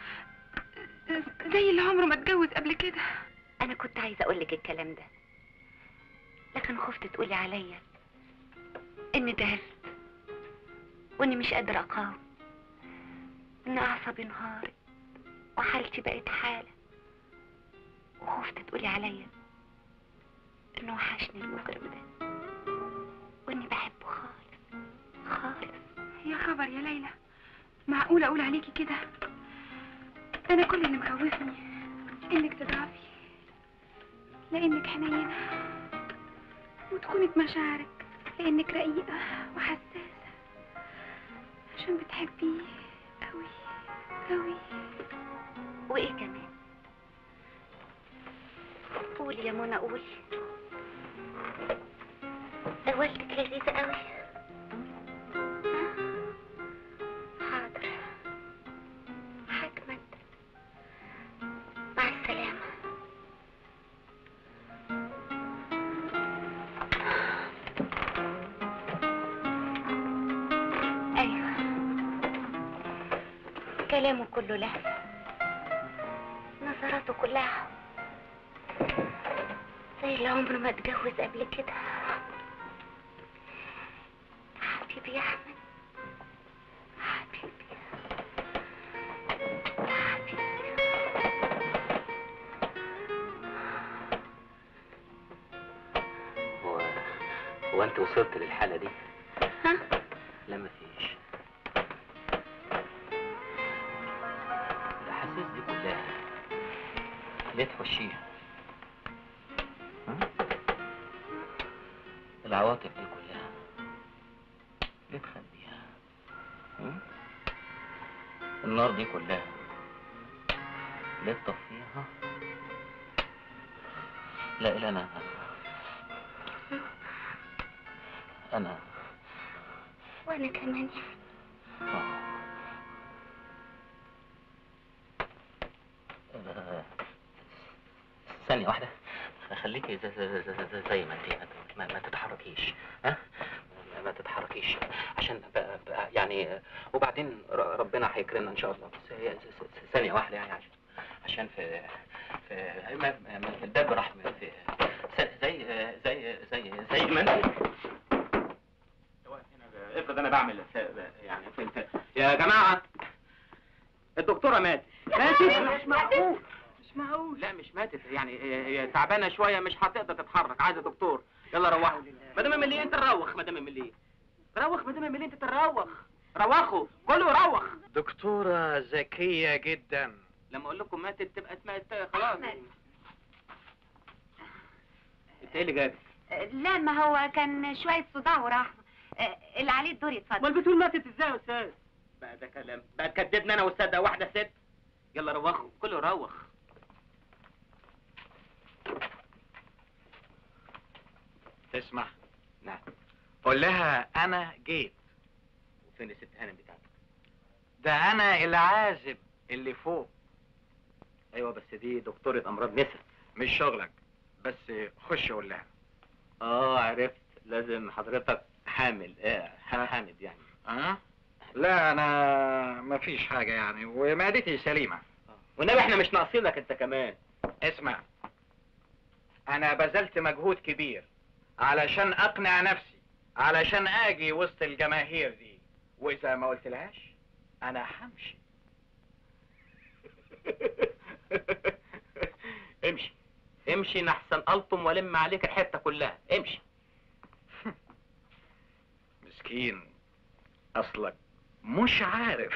زي اللي عمره ما اتجوز قبل كده انا كنت عايزه اقول لك الكلام ده لكن خفت تقولي عليا اني ضعفت واني مش قادره اقاوم ان اعصابي انهارت وحالتي بقت حاله وخفت تقولي عليا انه وحشني المجرم ده واني بحبه خالص خالص يا خبر يا ليلى معقولة أقول عليكي كده أنا كل اللي مخوفني إنك تضعفي لأنك حنينة وتكوني بمشاعرك لأنك رقيقة وحساسة عشان بتحبيه أوي أوي وايه كمان قولي يا منى قولي ده والدك لذيذة قوي حاضر حكمت مع السلامة أيوة كلامه كله لهفة نظراته كلها زي اللي عمره ما اتجوز قبل كده حبيبي يا احمد حبيبي حبيبي هو هو انت وصلت للحالة دي؟ ها لا مفيش الأحاسيس دي كلها ليه تحشيها؟ ها؟ العواطف دي كلها ليه تخبيها؟ ها؟ النار دي كلها ليه تطفيها؟ لا إلا أنا أنا وانا كمان آه، ثانية واحدة خليكي زي, زي, زي, زي, زي ما انت ما, ما تتحركيش ها ما- ما تتحركيش عشان بقى بقى يعني وبعدين ر- ربنا هيكرمنا ان شاء الله بس هي ز- ز- ثانية واحدة يعني عشان عشان في في ما- ما- ما- الباب راح من- في زي زي زي زي ما انت افرض انا بعمل يعني في في- يا جماعة الدكتورة ماتت ماتت مش معقول مش معقول لا مش ماتت يعني هي هي تعبانه شويه مش هتقدر تتحرك عايزه دكتور يلا روحوا مدام مليه انت نروح مدام مليه روخ ما دام انت تروخ روخوا كله روخ دكتورة ذكية جدا لما اقول لكم ماتت تبقى اسمها خلاص انت ايه اللي جابك؟ لا ما هو كان شوية صداع وراح آه، اللي عليه الدور يتفضل امال بتقول ماتت ازاي يا استاذ بقى ده كلام بقى تكدبنا انا وصدق واحدة ست يلا روخوا كله روخ تسمع نعم قول لها انا جيت وفين الست هانم بتاعتك؟ ده انا العازب اللي فوق ايوه بس دي دكتورة امراض نسا مش شغلك بس خش قول لها اه عرفت لازم حضرتك حامل اه ح- حامد يعني اه لا انا مفيش حاجة يعني ومعدتي سليمة والنبي احنا مش ناقصينك انت كمان اسمع انا بذلت مجهود كبير علشان اقنع نفسي علشان اجي وسط الجماهير دي واذا ما قلت لهاش انا همشي امشي امشي نحسن الطم ولم عليك الحته كلها امشي مسكين اصلك مش عارف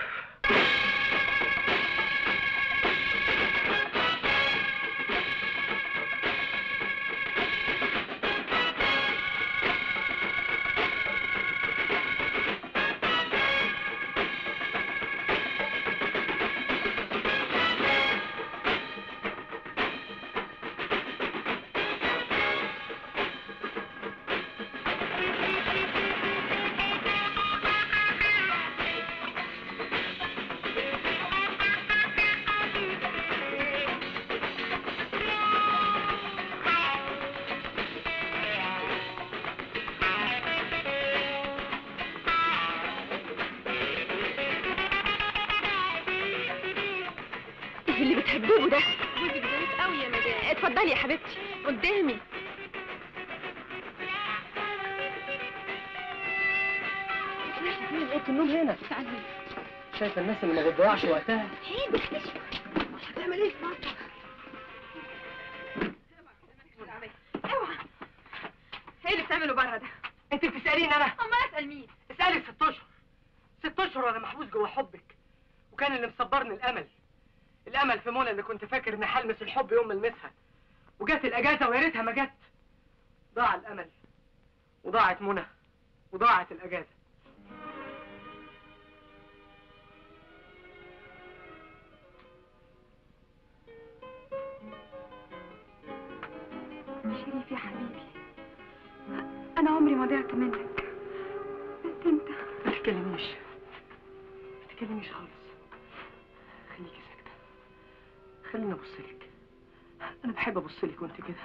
ايه اللي بتهببه ده جوزك ظريف قوي يا مدام اتفضلي يا حبيبتي قدامي فين اوضه النوم هنا شايفه الناس اللي ما بتضيعش وقتها هتعمل ايه في مصر اوعى ايه اللي بتعمله بره ده انت بتساليني انا اما اسال مين اسالي ست اشهر ست اشهر وانا محبوس جوه حبك وكان اللي مصبرني الامل الامل في منى اللي كنت فاكر اني هلمس الحب يوم ما المسها وجت الاجازه ويا ريتها ما جت ضاع الامل وضاعت منى وضاعت الاجازه شريف يا حبيبي انا عمري ما ضيعت منك بس انت ما تتكلميش ما تتكلميش خالص خليكي ساكته خليني ابص لك انا بحب ابص لك وانت كده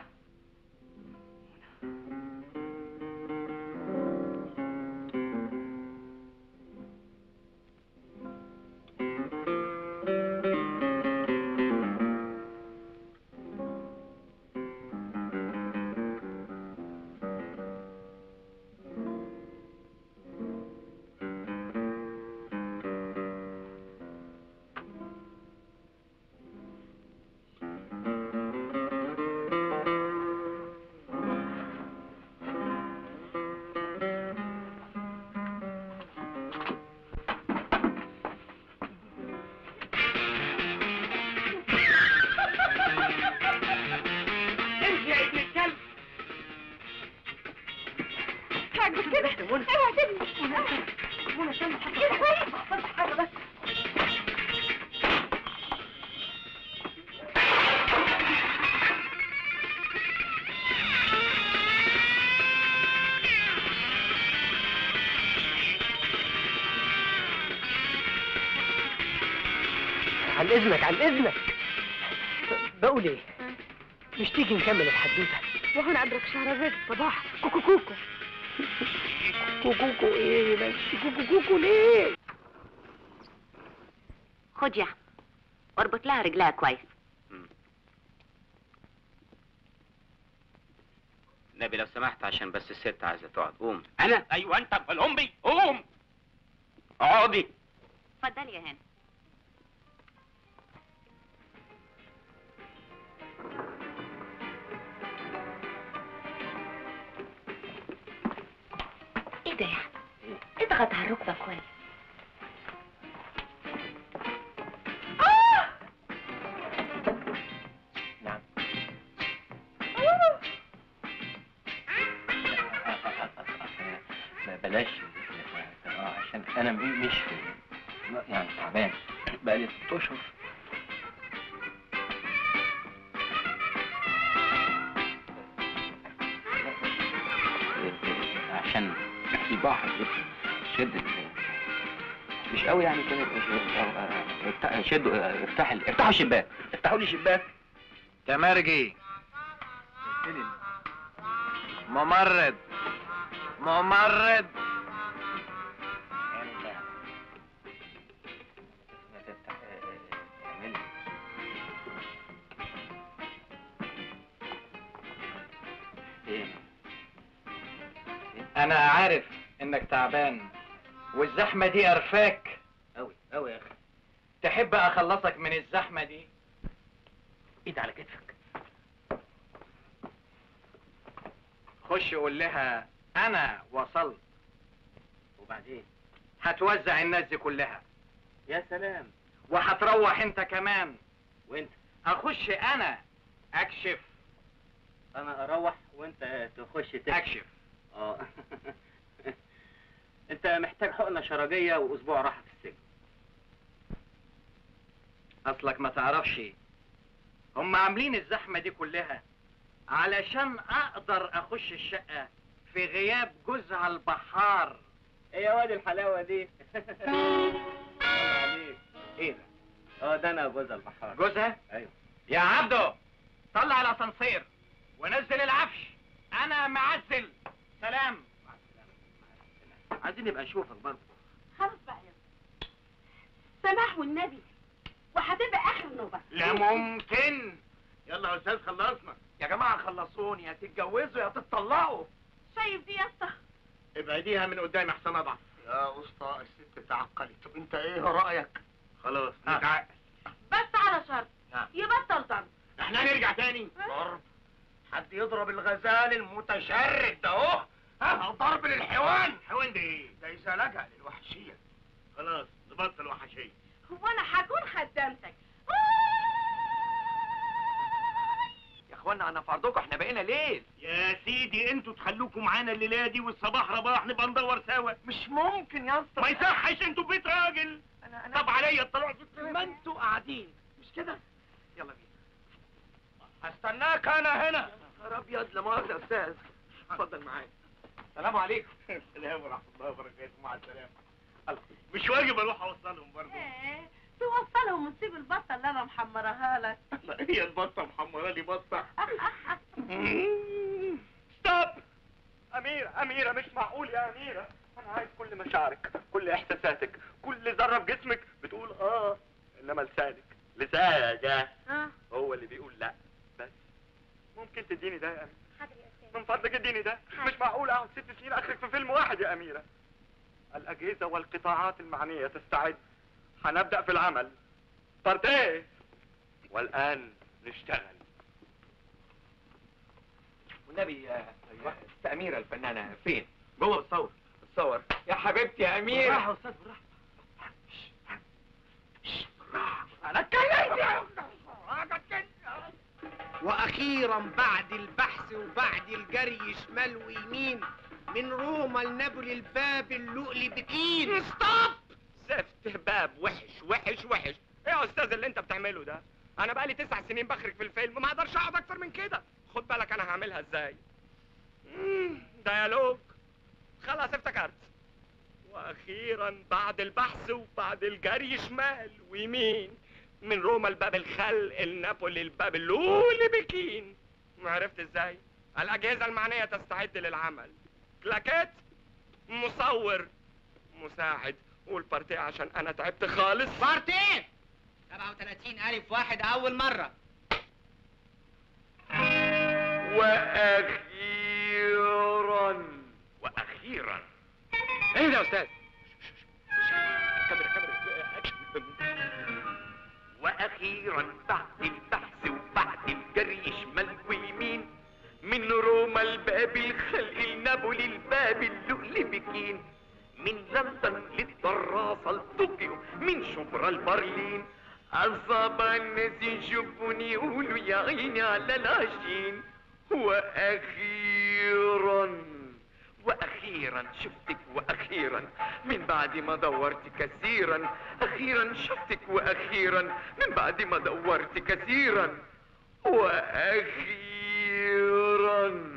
امشي يا ابن الكلب عاجبك كده اوعى سيبني منى استنى كده كويس حاجه بس عن اذنك عن اذنك بقول ايه مش تيجي نكمل الحدوته وهنا ادرك شهرزاد الصباح كوكو كوكو كوكوكو ايه بس كوكوكو ليه خد يا أحمد، واربط لها رجلها كويس نبي لو سمحت عشان بس الست عايزه تقعد قوم انا ايوه انت امال امي قوم اقعدي اتفضلي يا هانم ايه ده يا أحمد؟ اضغط على الركبة كويس نعم لا بلاش آه، عشان انا م- مش يعني تعبان بقالي ست اشهر عشان البحر شد مش قوي يعني كده افتح- شدوا افتح افتحوا الشباك افتحوا لي الشباك تمرجي ممرض ممرض ايه انا عارف انك تعبان والزحمة دي قرفاك قوي قوي يا اخي تحب اخلصك من الزحمة دي ايد على كتفك خش قول لها انا وصلت وبعدين هتوزع الناس دي كلها يا سلام وهتروح انت كمان وانت اخش انا اكشف انا اروح وانت تخش تكشف اكشف اه انت محتاج حقنه شرجيه واسبوع راحه في السجن اصلك ما تعرفش هم عاملين الزحمة دي كلها علشان اقدر اخش الشقة في غياب جوزها البحار ايه يا واد الحلاوه دي عليك ايه ده اه ده انا جوز البحار جوزها ايوه يا عبده طلع الاسانسير ونزل العفش انا معزل سلام عايزين نبقى نشوفك برضه خلاص بقى يا سماح والنبي وهتبقى اخر نوبه لا ممكن يلا يا استاذ خلصنا يا جماعة خلصوني يا تتجوزوا يا تتطلقوا شايف دي يا اسطى ابعديها من قدامي احسن اضعف يا اسطى الست تعقلت طب انت ايه رايك خلاص نتعقل بس على شرط نعم. يبطل ضرب احنا هنرجع تاني ضرب حد يضرب الغزال المتشرد ده اهو ها ضرب للحيوان حيوان ده ايه ده اذا لجأ للوحشيه خلاص نبطل وحشيه هو انا هكون خدامتك يا اخوانا انا في عرضكم احنا بقينا ليل يا سيدي انتوا تخلوكم معانا الليله دي والصباح رباح نبقى ندور سوا مش ممكن يا اسطى ما يصحش انتوا في بيت راجل انا انا طب عليا الطلوع في ما انتوا قاعدين مش كده يلا بينا هستناك انا هنا نهار ابيض لا مؤاخذة يا استاذ اتفضل معايا السلام عليكم السلام ورحمه الله وبركاته مع السلامه الله، مش واجب اروح اوصلهم برضه ايه توصلهم وتسيب البطه اللي انا محمرها لك هي البطه محمره لي بطه ستوب أميرة أميرة مش معقول يا أميرة أنا عايز كل مشاعرك كل إحساساتك كل ذرة في جسمك بتقول آه إنما لسانك لسانك ده اه هو اللي بيقول لا بس ممكن تديني ده يا أميرة من فضلك اديني ده مش معقول أقعد ست سنين أخرج في فيلم واحد يا أميرة الأجهزة والقطاعات المعنية تستعد هنبدأ في العمل بارتيه والآن نشتغل والنبي يا يا ست أميرة الفنانة فين؟ جوه الصور الصور يا حبيبتي يا أميرة بالراحة يا أستاذ بالراحة أنا اتكلمت واخيرا بعد البحث وبعد الجري شمال ويمين من روما لنابولي الباب اللؤلي بكين ستوب زفت باب وحش وحش وحش ايه يا استاذ اللي انت بتعمله ده انا بقالي تسع سنين بخرج في الفيلم ما اقدرش اقعد اكتر من كده خد بالك انا هعملها ازاي مم، ديالوج خلاص افتكرت واخيرا بعد البحث وبعد الجري شمال ويمين من روما الباب الخل النابولي الباب اللولي بكين عرفت ازاي الاجهزه المعنيه تستعد للعمل كلاكيت مصور مساعد والبارتيه عشان انا تعبت خالص بارتين 37 ألف واحد أول مرة واخيرا واخيرا ايه ده يا استاذ كاميرا كاميرا واخيرا بعد البحث وبعد الجري شمال ويمين من روما الباب الخلق النابولي الباب اللؤلؤ بكين من لندن للدراسة لطوكيو من شبرا لبرلين أصاب الناس يشوفوني يقولوا يا عيني على العشين وأخيرا وأخيرا شفتك وأخيرا من بعد ما دورت كثيرا أخيرا شفتك وأخيرا من بعد ما دورت كثيرا وأخيرا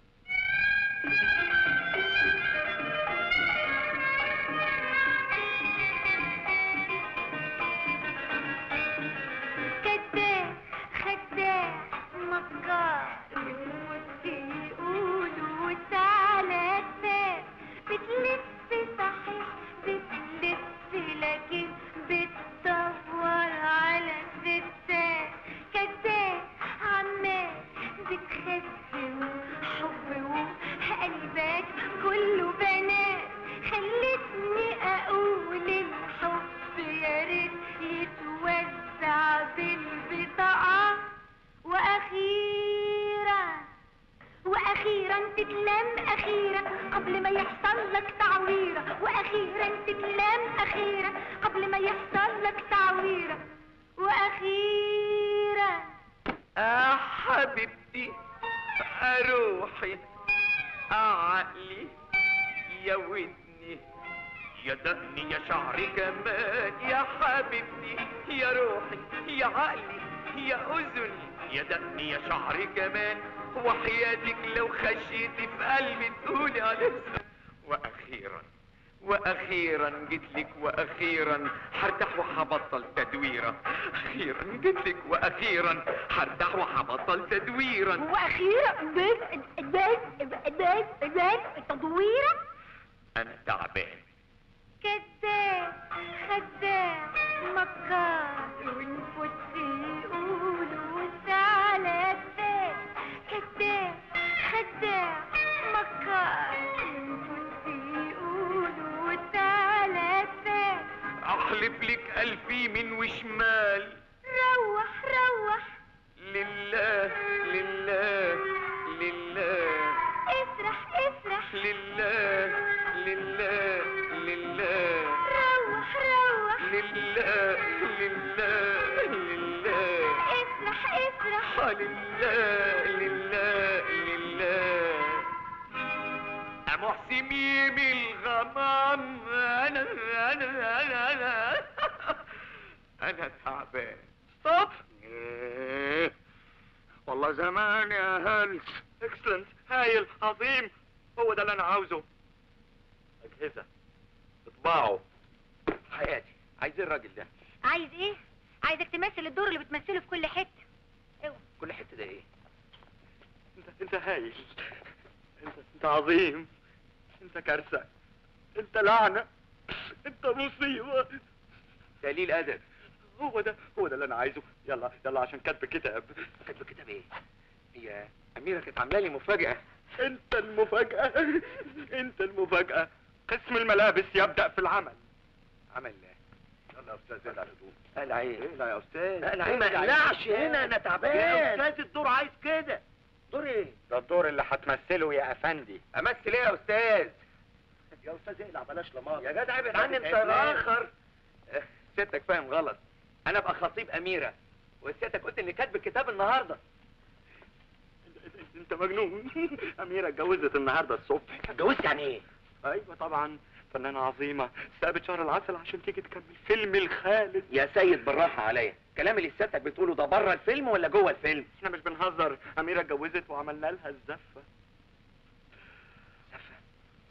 كذاب خداع مكار بتموت يقولوا تعالى كفاك بتلف صحيح بتلف لكن بتدور على ستات كذاب عمال بتخزن حب وقلبك كله بنات خلتني اقول الحب يا ريت يتوزع بالبطاقة واخيرا واخيرا تتلم اخيرا قبل ما يحصل لك تعويرة واخيرا تتلم اخيرا قبل ما يحصل لك تعويرة واخيرا آه حبيبتي أروحي عقلي يا ودني يا دقني يا شعري كمان يا حبيبتي يا روحي يا عقلي يا أذني يا دقني يا شعري كمان وحياتك لو خشيتي في قلبي تقولي على اسمك وأخيرا واخيرا جيت لك واخيرا هرتاح وهبطل تدويره اخيرا جيت لك واخيرا هرتاح وهبطل تدويرا واخيرا بس بس بس بس تدويرة انا تعبان كذاب خداع مكار ونفوت يقولوا تعالى كفاك كذاب خداع مكار ونفوت يقولوا تعالى كفاك احلف لك الف يمين وشمال روح روح لله لله لله اسرح اسرح لله لله لله روح روح لله لله لله اسرح اسرح آه، لله لله لله محسمي بالغمام انا انا انا انا انا تعبان طب والله زمان يا هلس اكسلنت هايل عظيم هو ده اللي انا عاوزه اجهزه اطباعه حياتي عايزين الراجل ده عايز ايه عايزك تمثل الدور اللي بتمثله في كل حته اوعى كل حته ده ايه انت انت هايل انت انت عظيم انت كارثه انت لعنه انت مصيبه دليل ادب هو ده هو ده اللي انا عايزه يلا يلا عشان كاتب كتاب كاتب كتاب ايه هي اميره كانت عامله لي مفاجاه انت المفاجاه انت المفاجاه قسم الملابس يبدا في العمل عمل يلا يا استاذ العب الهدوء قال عين لا يا استاذ لا، لا، ما يقلعش هنا، أنا تعبان. يا استاذ الدور عايز كده دور ايه ده الدور اللي هتمثله يا افندي امثل ايه يا استاذ يا استاذ اقلع بلاش لماضي يا جدع ابعد عني انت الاخر اه، ستك فاهم غلط انا ابقى خطيب اميره وستك قلت اني كاتب الكتاب النهارده انت مجنون اميره اتجوزت النهارده الصبح اتجوزت يعني ايه ايوه طبعا فنانة عظيمة استقبت شهر العسل عشان تيجي تكمل فيلم الخالد يا سيد بالراحه عليا الكلام اللي ستك بتقوله ده بره الفيلم ولا جوه الفيلم احنا مش بنهزر اميرة اتجوزت وعملنا لها الزفة زفة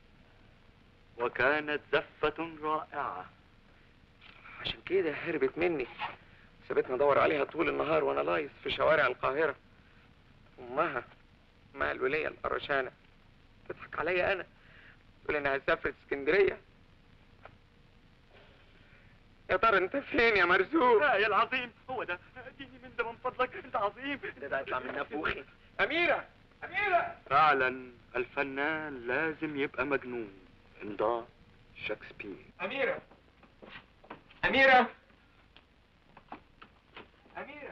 وكانت زفة رائعة عشان كده هربت مني سابتني ادور عليها طول النهار وانا لايص في شوارع القاهرة امها امها الولية القرشانة تضحك عليا انا تقول انها سافرت اسكندرية يا ترى انت فين يا مرزوق لا يا العظيم هو ده اديني من ده من فضلك انت عظيم ده ده يطلع من نافوخي اميرة اميرة فعلا الفنان لازم يبقى مجنون امضاء شكسبير اميرة اميرة اميرة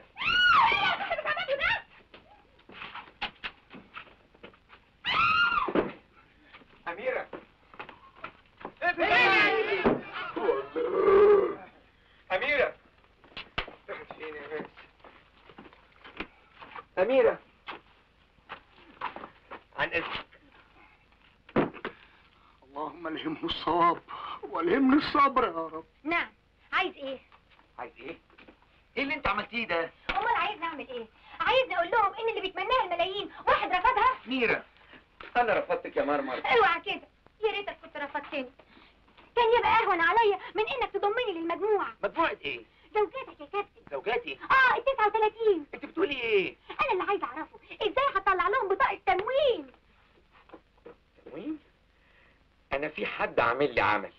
اميرة منين يا باشا أميرة عن إذنك اللهم الهمه الصواب والهمني الصبر يا رب نعم عايز ايه عايز إيه؟ إيه اللي أنت عملتيه ده؟ امال عايز نعمل ايه عايزني اقول لهم ان اللي بيتمناها الملايين واحد رفضها ميرا أنا رفضتك يا مرمر اوعى كده يا ريتك كنت رفضتني كان يبقى اهون عليا من انك تضمني للمجموعه مجموعة إيه؟ زوجاتك يا كابتن زوجاتي؟ اه ال 39 أنت بتقولي إيه؟ انا اللي عايز اعرفه ازاي هطلع لهم بطاقه تموين تموين؟ أنا في حد عامل لي عمل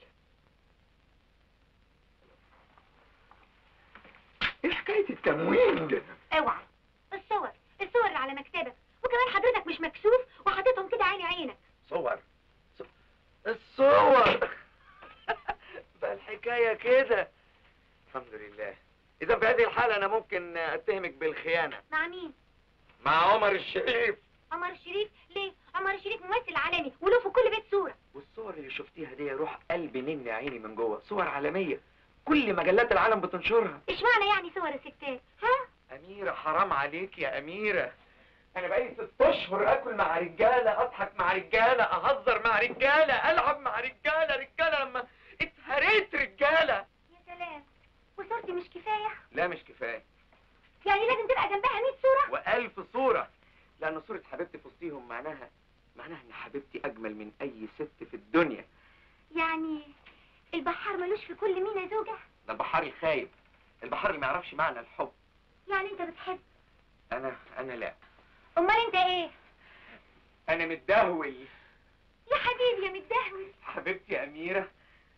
إيه حكاية التموين ده؟ اوعى الصور الصور اللي على مكتبك وكمان حضرتك مش مكسوف وحاططهم كده عيني عينك صور ص- الصور بقى الحكاية كده الحمد لله إذا في هذه الحالة أنا ممكن أتهمك بالخيانة مع مين مع عمر الشريف عمر الشريف ليه عمر الشريف ممثل عالمي وله في كل بيت صوره والصور اللي شفتيها دي روح قلبي نن عيني من جوه صور عالمية كل مجلات العالم بتنشرها اشمعنى يعني صور الستات ها أميرة حرام عليك يا أميرة أنا بقالي ست أشهر آكل مع رجالة أضحك مع رجالة أهزر مع رجالة ألعب مع رجالة رجالة لما اتهريت رجالة يا سلام وصورتي مش كفايه لا مش كفاية يعني لازم تبقى جنبها 100 صوره وألف صورة لأن صورة حبيبتي في وسطيهم معناها معناها إن حبيبتي أجمل من أي ست في الدنيا يعني البحار ملوش في كل مينا زوجه ده البحار الخايب البحار اللي ما يعرفش معنى الحب يعني انت بتحب أنا أنا لا امال انت ايه أنا متدهول يا حبيبي يا متدهول حبيبتي يا أميرة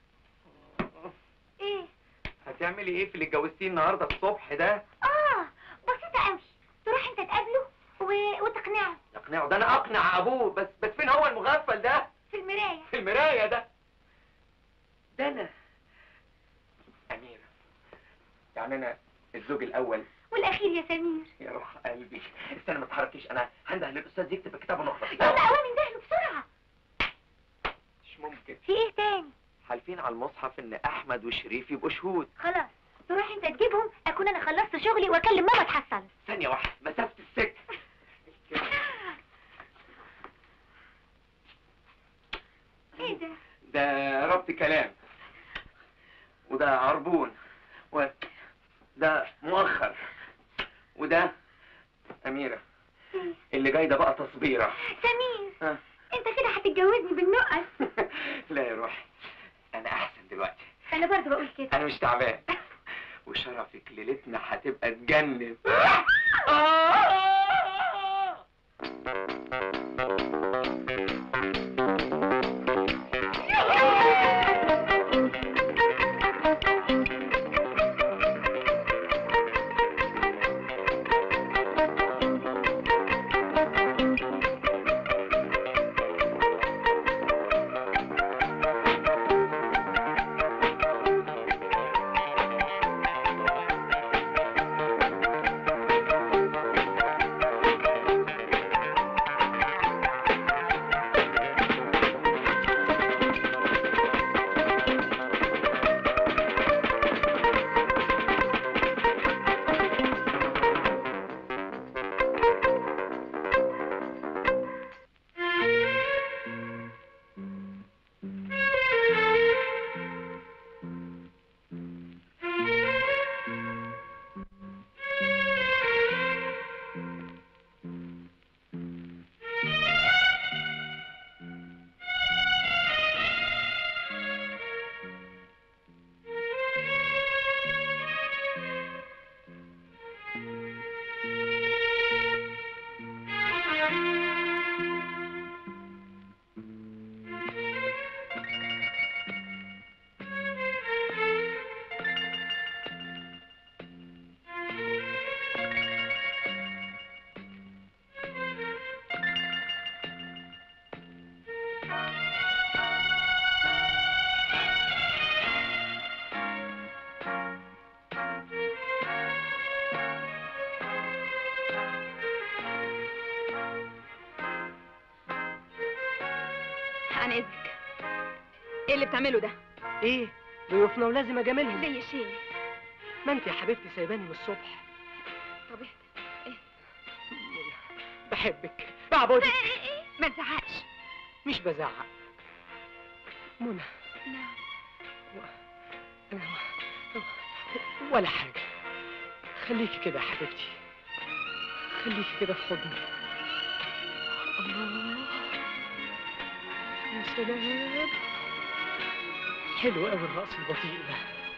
ايه هتعملي إيه في اللي اتجوزتيه النهاردة الصبح ده؟ اه بسيطه قوي تروح انت تقابله و... وتقنعه اقنعه ده أنا أقنع أبوه بس بس فين هو المغفل ده؟ في المرايه في المراية ده ده أنا أميرة يعني أنا الزوج الأول والاخير يا سمير يا روح قلبي استنى ما تحركيش أنا هنده للأستاذ يكتب الكتاب ونخلص يلا اوامر دهله بسرعه مش ممكن في ايه تاني حالفين على المصحف إن أحمد وشريف يبقوا شهود خلاص تروح انت تجيبهم اكون انا خلصت شغلي واكلم ماما تحصل ثانية واحدة مسافة السكة ايه ده ده ربط كلام وده عربون وده مؤخر وده أميرة اللي جاي ده بقى تصبيرة سمير ها. انت كده هتتجوزني بالنقل لا يا روحي أنا أحسن دلوقتي انا برضه بقول كده أنا مش تعبان وشرفك ليلتنا هتبقى تجنن عن اذنك ايه اللي بتعمله ده ايه ضيوفنا ولازم اجاملهم زي شيء ما انت يا حبيبتي سايباني من الصبح طب اهدى بحبك بعبدك ما تزعقش مش بزعق منى نعم ولا حاجة خليكي كده يا حبيبتي خليكي كده في حضني الله يا سلام حلو قوي الرقص البطيء ده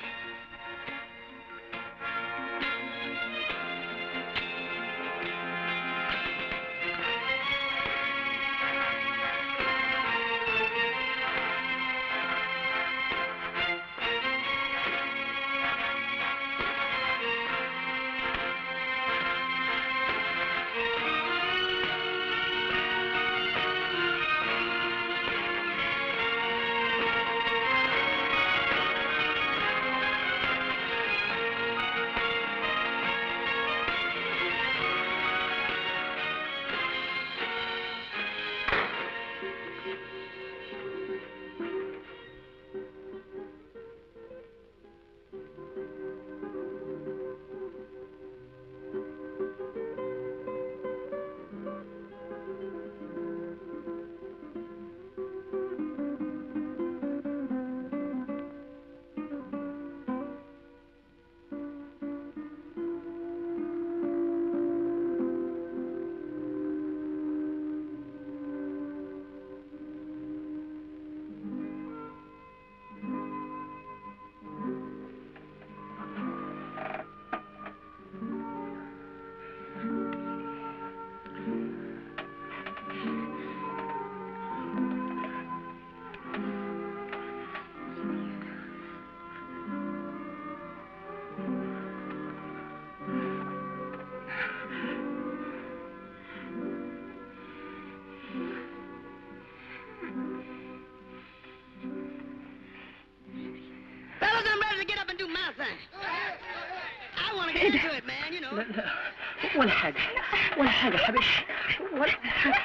Fellas, I'm ready to get up and do my thing. I want to get into it, man, you know. لا لا ولا حاجة ولا حاجة يا حبيبتي ولا حاجة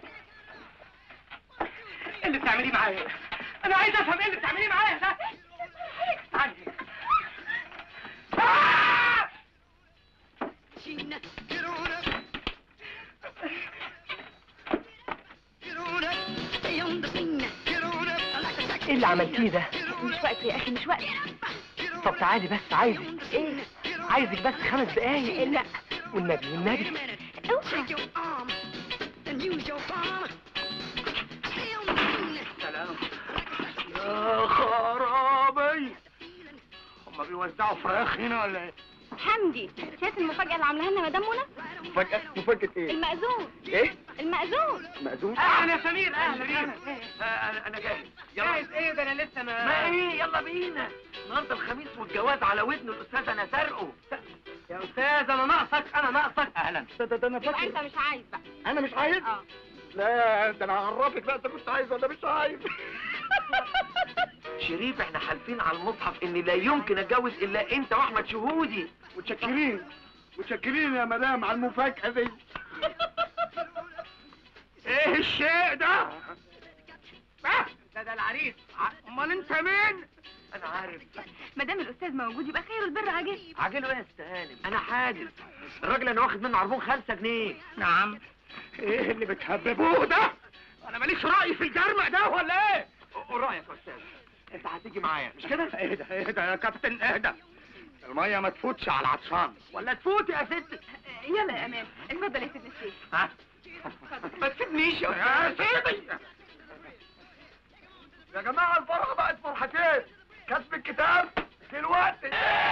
ايه اللي بتعمليه معايا؟ أنا عايز أفهم ايه اللي بتعمليه معايا ده؟ تعالي Get on up. Get on up. Stay on the scene. Get on up. I like a ايه اللي عملتيه ده؟ مش وقت يا اخي مش وقت طب تعالي بس عايزك ايه عايزك بس خمس دقايق لا والنبي والنبي Take your arm. Then use your palm. Stay on the scene. سلام يا خرابي هما بيوزعوا فراخ هنا ولا ايه؟ حمدي شايف المفاجأة اللي عاملاها لنا مدام منى؟ مفاجأة مفاجأة ايه؟ المأذون ايه؟ المأذون مأذون؟ أهلا يا سمير أهلا سمير. أهلا انا انا جاهز جاهز ايه ده أنا لسه ما ما ايه يلا بينا النهارده الخميس والجواز على ودن الاستاذ انا سرقه يا أستاذ أنا ناقصك أنا ناقصك أهلا ده ده ده انا يبقى فاكر انت مش عايز بقى انا مش عايز اه لا ده انا هعرفك بقى انت كنت عايز ولا مش عايز شريف احنا حالفين على المصحف ان لا يمكن اتجوز الا انت واحمد شهودي متشكرين متشكرين يا مدام على المفاجأة دي ايه الشيء ده؟ آه، ده ده العريس ع- أمال أنت مين؟ انا عارف مدام الأستاذ موجود يبقى خير البر عاجل عاجله ايه يا استهانم انا حاجز الراجل انا واخد منه عربون خمسة جنيه نعم ايه اللي بتهببوه ده؟ انا ماليش رأي في الجرمع ده ولا ايه؟ رايك يا استاذ انت هتيجي معايا مش كده اهدى اهدى يا كابتن اهدى المية ما تفوتش على العطشان ولا تفوت يا ست يلا يا أمان اتفضل يا سيدنا الشيخ ها ما تسيبنيش يا يا سيدي يا جماعة الفرحة بقت فرحتين كتب الكتاب دلوقتي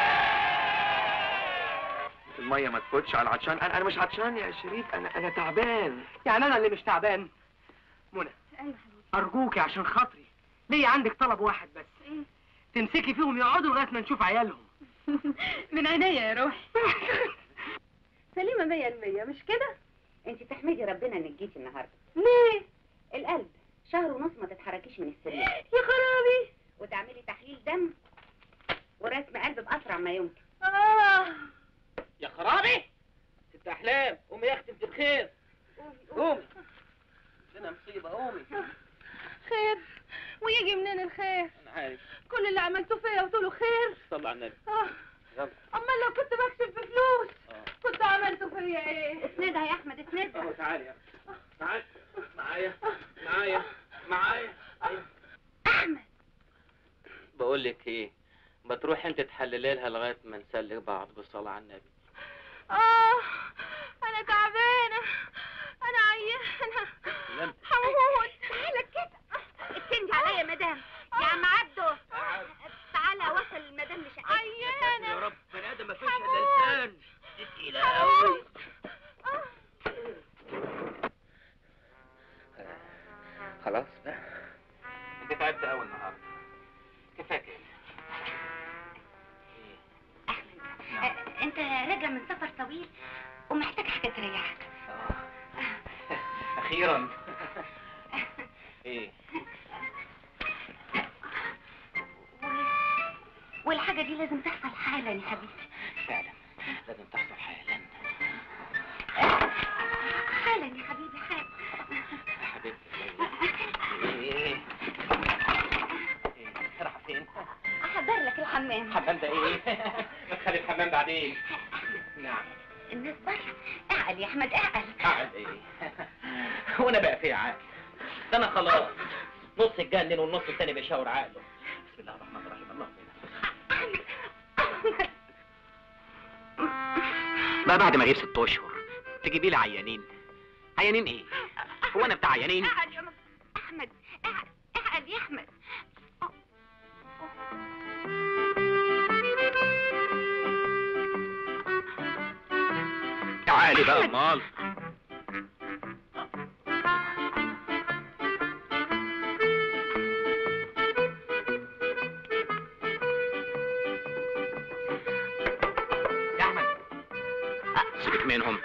المية ما تفوتش على العطشان انا انا مش عطشان يا شريف انا انا تعبان يعني أنا اللي مش تعبان منى أيوة أرجوكي عشان خاطري ليا عندك طلب واحد بس إيه؟ تمسكي فيهم يقعدوا لغاية ما نشوف عيالهم من عينيا يا روحي سليمة مية المية مش كده؟ انت تحمدي ربنا انك جيتي النهارده ليه؟ القلب شهر ونص ما تتحركيش من السرير يا خرابي وتعملي تحليل دم ورسم قلب باسرع ما يمكن آه يا خرابي ست احلام قومي يا اختي انت بخير قومي لنا مصيبه قومي خير ويجي منين الخير؟ انا عارف كل اللي عملته فيا قلت له خير صلى على النبي آه امال لو كنت بكسب بفلوس كنت عملته فيا ايه اسندها يا احمد اسندها اهو تعالي يا تعالي معايا معايا معايا احمد بقول لك ايه ما تروح انت تحللي لها لغايه ما نسلك بعض بالصلاه على النبي اه انا تعبانه انا عيانه لم هموت تعالى كده اتنجي عليا يا مدام يا عم عبده تعالى وصل المدام لشقتها عيانه يا رب بني ادم ما فيش الا لسان دي تقيله قوي خلاص بقى انت تعبت قوي النهارده كفايه كده آه، انت راجع من سفر طويل ومحتاج حاجه تريحك اخيرا ايه والحاجه دي لازم تحصل حالا يا حبيبي فعلا لازم تحصل حالا حالا يا حبيبي حالا يا حبيبتي ايه ايه ايه رايحه فين احضر لك الحمام الحمام ده ايه نخلي الحمام بعدين نعم الناس بره اعقل يا احمد اعقل اعقل ايه وانا بقى في عقل ده انا خلاص نص اتجنن والنص التاني بيشاور عقله بسم الله الرحمن الرحيم الله بقى بعد ما اغيب ست اشهر تجيبي لي عيانين عيانين ايه هو انا بتاع عيانين اعقل يا احمد اعقل اعقل يا احمد تعالي بقى امال يا احمد سيبك منهم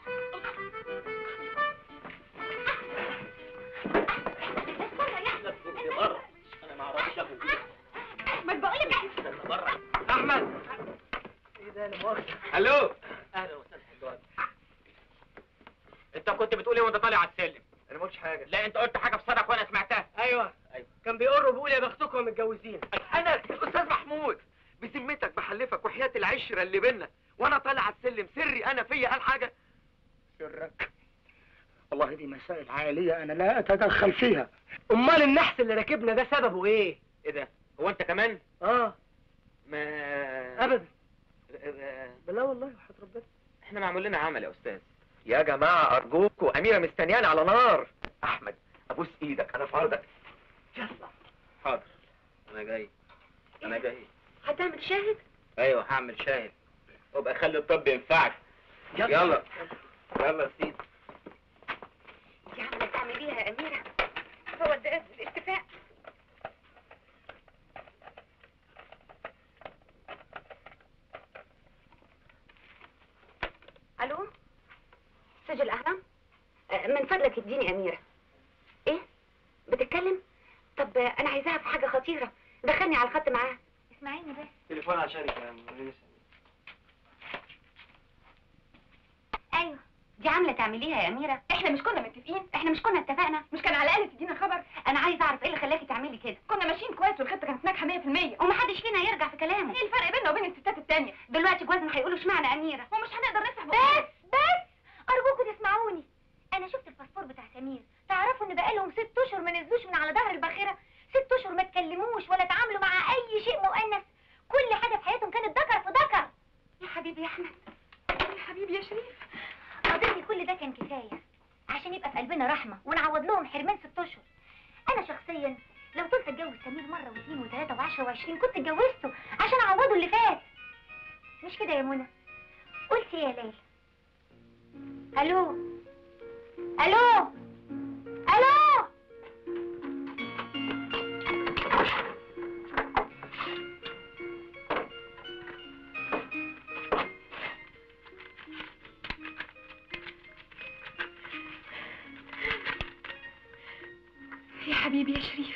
انا ما اعرفش ما بقول لك احمد ايه ده لا مؤاخذه الو اهلا وسهلا حلوان انت كنت بتقول ايه وانت طالع على السلم انا ما قلتش حاجه لا انت قلت حاجه في صدق وانا سمعتها ايوه ايوه كان بيقر بيقول يا بختكم متجوزين انا الاستاذ محمود بذمتك بحلفك وحياة العشرة اللي بينا وانا طالع على السلم سري انا فيا قال حاجة سرك والله دي مسائل عائلية أنا لا أتدخل فيها امال النحس اللي راكبنا ده سببه ايه ايه ده هو انت كمان اه ما ابدا آه، لا والله وحياة ربنا احنا معمول لنا عمل يا استاذ يا جماعة ارجوكوا اميرة مستنياني على نار احمد ابوس ايدك انا في عرضك حاضر انا جاي انا جاي هتعمل شاهد ايوه هعمل شاهد وابقى خلي الطب ينفعك يلا. يلا يلا يا سيدي يا عم تعمليها يا اميره هو ده الاتفاق الو سجل الاهرام آه، من فضلك اديني اميره ايه بتتكلم طب آه، انا عايزاها في حاجه خطيره دخلني على الخط معاها اسمعيني بس تليفون عشانك يا مهندس ايوه دي عامله تعمليها يا اميره احنا مش كنا متفقين احنا مش كنا اتفقنا مش كان على الاقل تدينا خبر انا عايزه اعرف ايه اللي خلاكي تعملي كده كنا ماشيين كويس والخطه كانت ناجحه 100% ومحدش فينا يرجع في كلامه ايه الفرق بيننا وبين الستات التانية دلوقتي جوازنا هيقولوا اشمعنى اميره ومش هنقدر نفتح بس بس ارجوكوا تسمعوني انا شفت الباسبور بتاع سمير تعرفوا ان بقالهم ست اشهر ما نزلوش من على ظهر الباخره ست اشهر ما اتكلموش ولا تعاملوا مع اي شيء مؤنث كل حاجه في حياتهم كانت ذكر في ذكر يا حبيبي يا احمد يا حبيبي يا شريف اظن كل ده كان كفايه عشان يبقى في قلبنا رحمه ونعوض لهم حرمان ست اشهر انا شخصيا لو طلت اتجوز سمير مره واثنين وثلاثه وعشرة وعشرين كنت اتجوزته عشان اعوضه اللي فات مش كده يا منى قلت إيه يا ليلى الو الو الو يا حبيبي يا شريف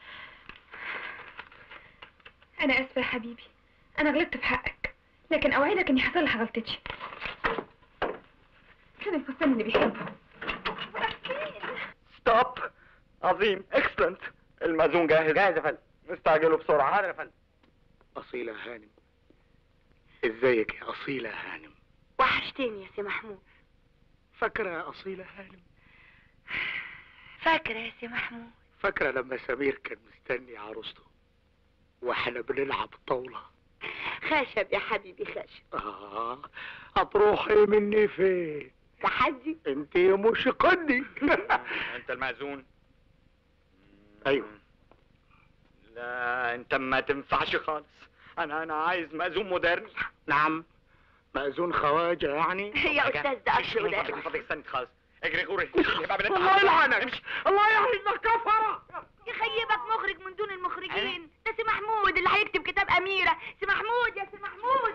انا اسفه يا حبيبي انا غلطت في حقك لكن اوعدك اني هصلح غلطتي كان الفستان اللي بيحبه ستوب عظيم اكسلنت المأذون جاهز جاهز يا فندم استعجلوا بسرعة حاضر يا فندم أصيلة هانم ازيك يا اصيله هانم وحشتني يا سي محمود فاكره يا اصيله هانم فاكرة يا سي محمود فاكره لما سمير كان مستني عروسته واحنا بنلعب طاوله خشب يا حبيبي خشب اه هتروحي مني فين تحدي انت يا مشقني انت المأذون ايوه لا انت ما تنفعش خالص انا انا عايز مأذون مودرن نعم مأذون خواجه يعني يا أستاذ ده أصل من فضلك وده من فضلك استنى خالص اجري غوري يبقى بنت الله يلعنك امشي الله يعينك كفره يخيبك مخرج من دون المخرجين ده سي محمود اللي هيكتب كتاب أميرة سي محمود يا سي محمود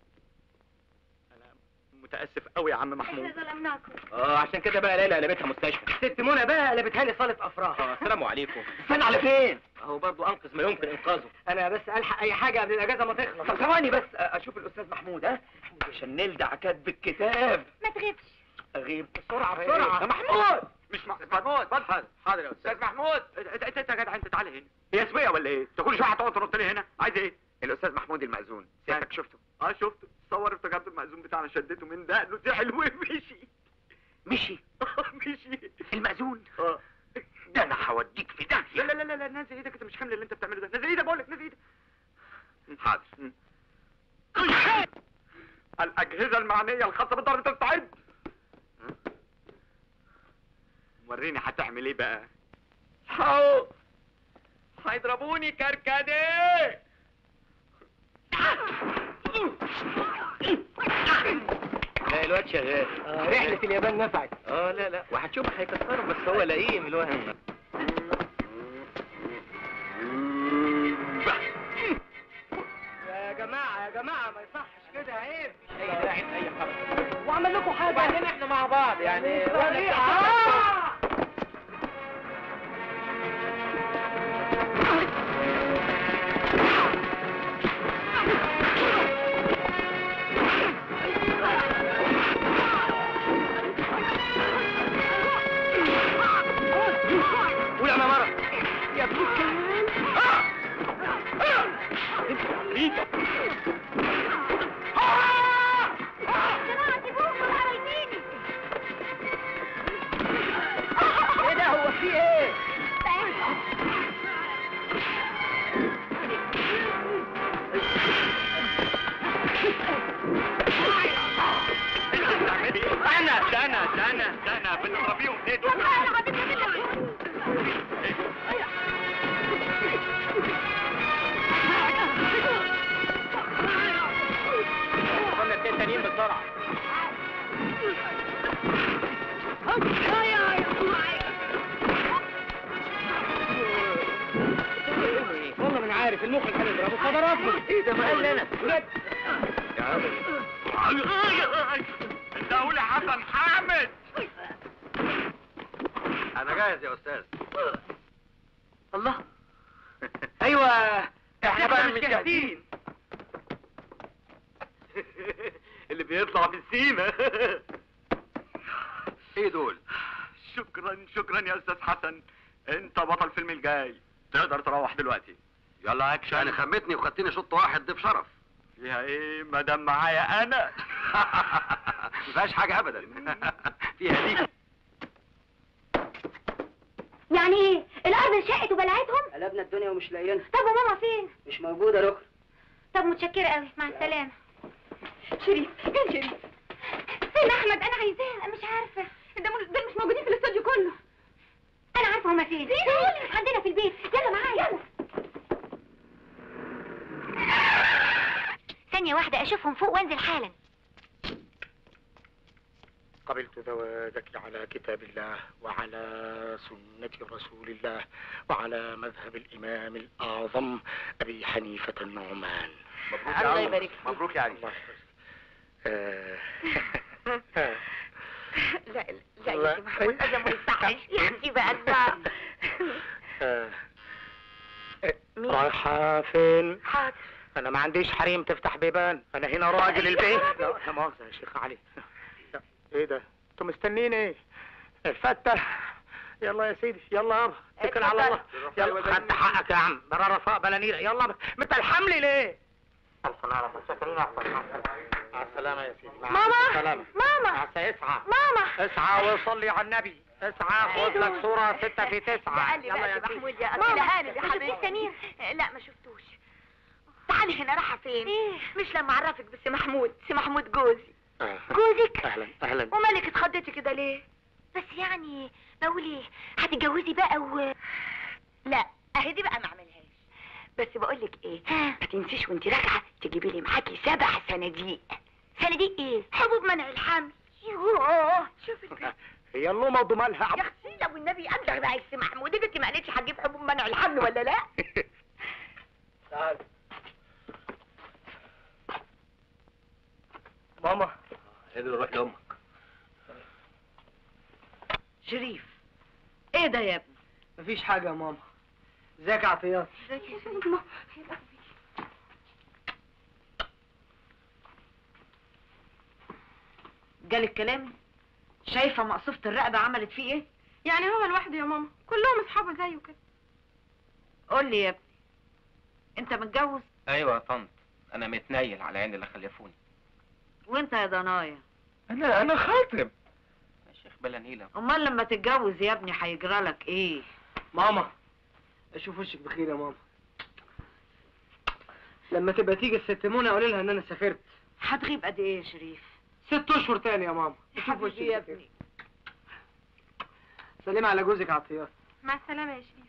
متاسف قوي يا عم محمود احنا ظلمناكم اه عشان كده بقى ليلى قلبتها مستشفى ست منى بقى قلبتها لي صاله افراح اه السلام عليكم استنى على فين اهو برضه انقذ ما يمكن انقاذه انا بس الحق اي حاجه قبل الاجازه ما تخلص طب ثواني بس اشوف الاستاذ محمود ها عشان نلدع كاتب الكتاب ما تغيبش اغيب بسرعه بسرعه يا محمود مش مح- محمود حاضر حاضر يا استاذ محمود انت انت انت يا جدع انت تعالى هنا هي اسميه ولا ايه؟ انت كل شويه هتقعد تنط لي هنا عايز ايه؟ الاستاذ محمود المأذون سيادتك شفته؟ اه شفته صور افتكرت المأذون بتاعنا شدته من دقنه زعل ومشي مشي مشي المأذون اه ده انا هوديك في داهيه لا لا لا لا نزل ايدك انت مش حامل اللي انت بتعمله ده نزل ايدك بقول لك نزل ايدك حاضر الأجهزة المعنية الخاصة بالضرب تستعد وريني هتعمل ايه بقى هاو هيضربوني كركديه لا الواد شغال رحله اليابان نفعت اه لا لا وهتشوف هيكسرهم بس هو لئيم الوهم يا جماعه يا جماعه ما يصحش كده عيب اي داعي اي حركه واعمل لكم حاجه وبعدين احنا مع بعض يعني آه! قول يا مرة يا ابن الكلام ايه ده هو في ايه انا ده انا ده انا ده انا بنضربيهم ليه دول قلنا اتنين تانيين بسرعة والله ما انا عارف المخ كان يضربه فضربني ايه ده ما قال لي انا انت قول يا حسن حامد انا جاهز يا استاذ الله ايوه احنا بقى مش جاهزين اللي بيطلع في السيمة ايه دول شكرا شكرا يا استاذ حسن انت بطل فيلم الجاي تقدر تروح دلوقتي يلا اكشن يعني خمتني وخدتني شوط واحد ضيف شرف فيها ايه ما دام معايا انا ما فيهاش حاجة ابدا فيها دي يعني ايه الارض انشقت وبلعتهم قلبنا الدنيا ومش لاقيينها طب وماما فين مش موجوده يا ركن طب متشكره قوي مع السلامه شريف فين شريف فين احمد انا عايزاه مش عارفه ده مش دول مش موجودين في الاستوديو كله انا عارفه هما فين عندنا في البيت يلا معايا يلا ثانيه واحده اشوفهم فوق وانزل حالا قبلت زواجك على كتاب الله وعلى سنة رسول الله وعلى مذهب الإمام الأعظم أبي حنيفة النعمان مبروك الله يبارك فيك. مبروك يا علي آه. لا لا يا سي محمود هذا ما يصحش يا اختي بقى النار آه. رايحة فين؟ حاضر أنا ما عنديش حريم تفتح بيبان أنا هنا راجل البيت لا لا مؤاخذة يا شيخ علي لا. إيه ده؟ أنتوا مستنيين إيه؟ الفتة يلا يا سيدي يلا يابا اتكل على الله يلا خدت حقك يا عم بلا رفاء بلا نيرة يلا ما انت الحمل ليه؟ الف نعرف شاكرين احسن مع السلامه يا سيدي مع ماما السلامه ماما اسعى ماما اسعى وصلي على النبي اسعى خد لك صورة ستة في تسعة قال لي يلا بقى يا يا سيدي محمود يا ماما، أصيل هانم يا شفتي حبيبتي سمير؟ لا ما شفتوش تعالي هنا رايحة فين؟ إيه؟ مش لما أعرفك بس محمود سي محمود جوزي آه. جوزك؟ اهلا اهلا ومالك اتخضيتي كده ليه؟ بس يعني بقول ايه هتتجوزي بقى و لا اهي دي بقى ما اعملهاش بس بقول لك ايه ما تنسيش وانت راجعه تجيبي لي معاكي سبع صناديق صناديق ايه حبوب منع الحمل يوه شوفي الفيلم. هي اللومة وضمالها يا اختي لو النبي ابلغ بقى يا سي محمود انت ما قالتش هتجيب حبوب منع الحمل ولا لا تعال ماما قدر روح لامك شريف ايه ده يا ابني مفيش حاجة يا ماما ازيك يا عطيات جالك كلامي شايفه مقصوفه الرقبه عملت فيه ايه يعني هو لوحده يا ماما كلهم اصحابه زيه كده قول لي يا ابني انت متجوز ايوه يا طنط انا متنيل على عين اللي خلفوني وانت يا ضنايا انا انا خاطب يا شيخ بلا نيلة امال لما تتجوز يا ابني هيجرى لك ايه ماما اشوف وشك بخير يا ماما لما تبقى تيجي الست منى قولي لها ان انا سافرت هتغيب قد ايه يا شريف ست اشهر تاني يا ماما اشوف وشك حبيبي يا بخير. ابني سلمي على جوزك يا عطيات مع السلامة يا شريف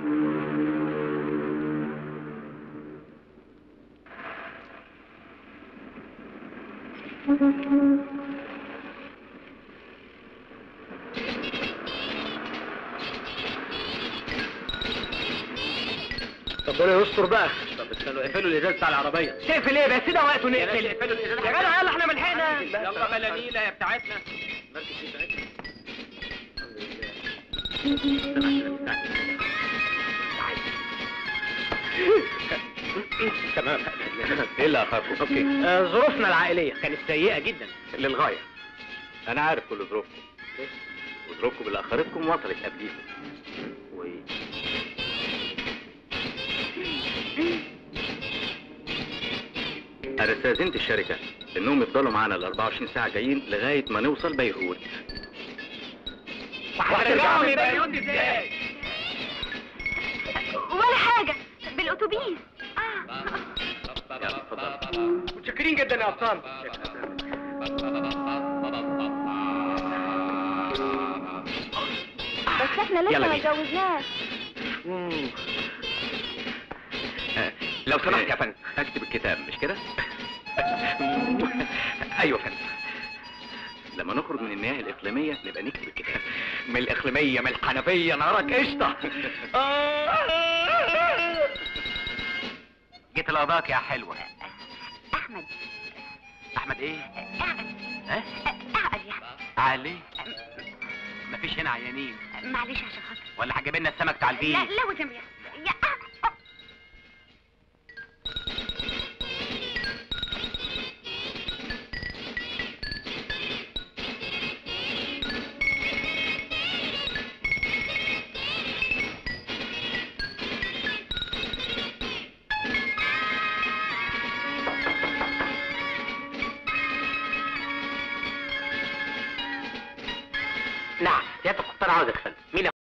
ربنا يستر بقى طب استنوا اقفلوا الازاز بتاع العربية تقفل ايه بس ده وقته يا نقفل ناس اقفلوا الازاز يا جدع يلا احنا ملحقنا يلا بلا نيلة يا بتاعتنا مركز دي بتاعتنا تمام ايه اللي اخافه اوكي آه، ظروفنا العائلية كانت سيئة جدا للغاية انا عارف كل ظروفكم وظروفكم اللي اخرتكم وصلت قبليكم و انا استاذنت الشركة انهم يفضلوا معانا ال 24 ساعة جايين لغاية ما نوصل بيروت وهترجعوا من بيروت ازاي؟ ولا حاجة بالأتوبيس آه. يلا اتفضل متشكرين جدا يا ابطال بس احنا يلا لسه ما بينا. اتجوزناش آه، لو سمحت يا فندم اكتب الكتاب مش كده؟ ايوه يا فندم لما نخرج من المياه الاقليميه نبقى نكتب الكتاب من الاقليميه من الحنفيه نارك قشطه جيت القضاك يا حلوه احمد احمد ايه؟ اعقل ها؟ اعقل يا احمد عقل ليه؟ مفيش هنا عيانين معلش عشان خاطر ولا هجيب لنا السمك بتاع البيت لا لا وجنبي يا أعقل. نعم سيادة القبطان عاوزك فندم مين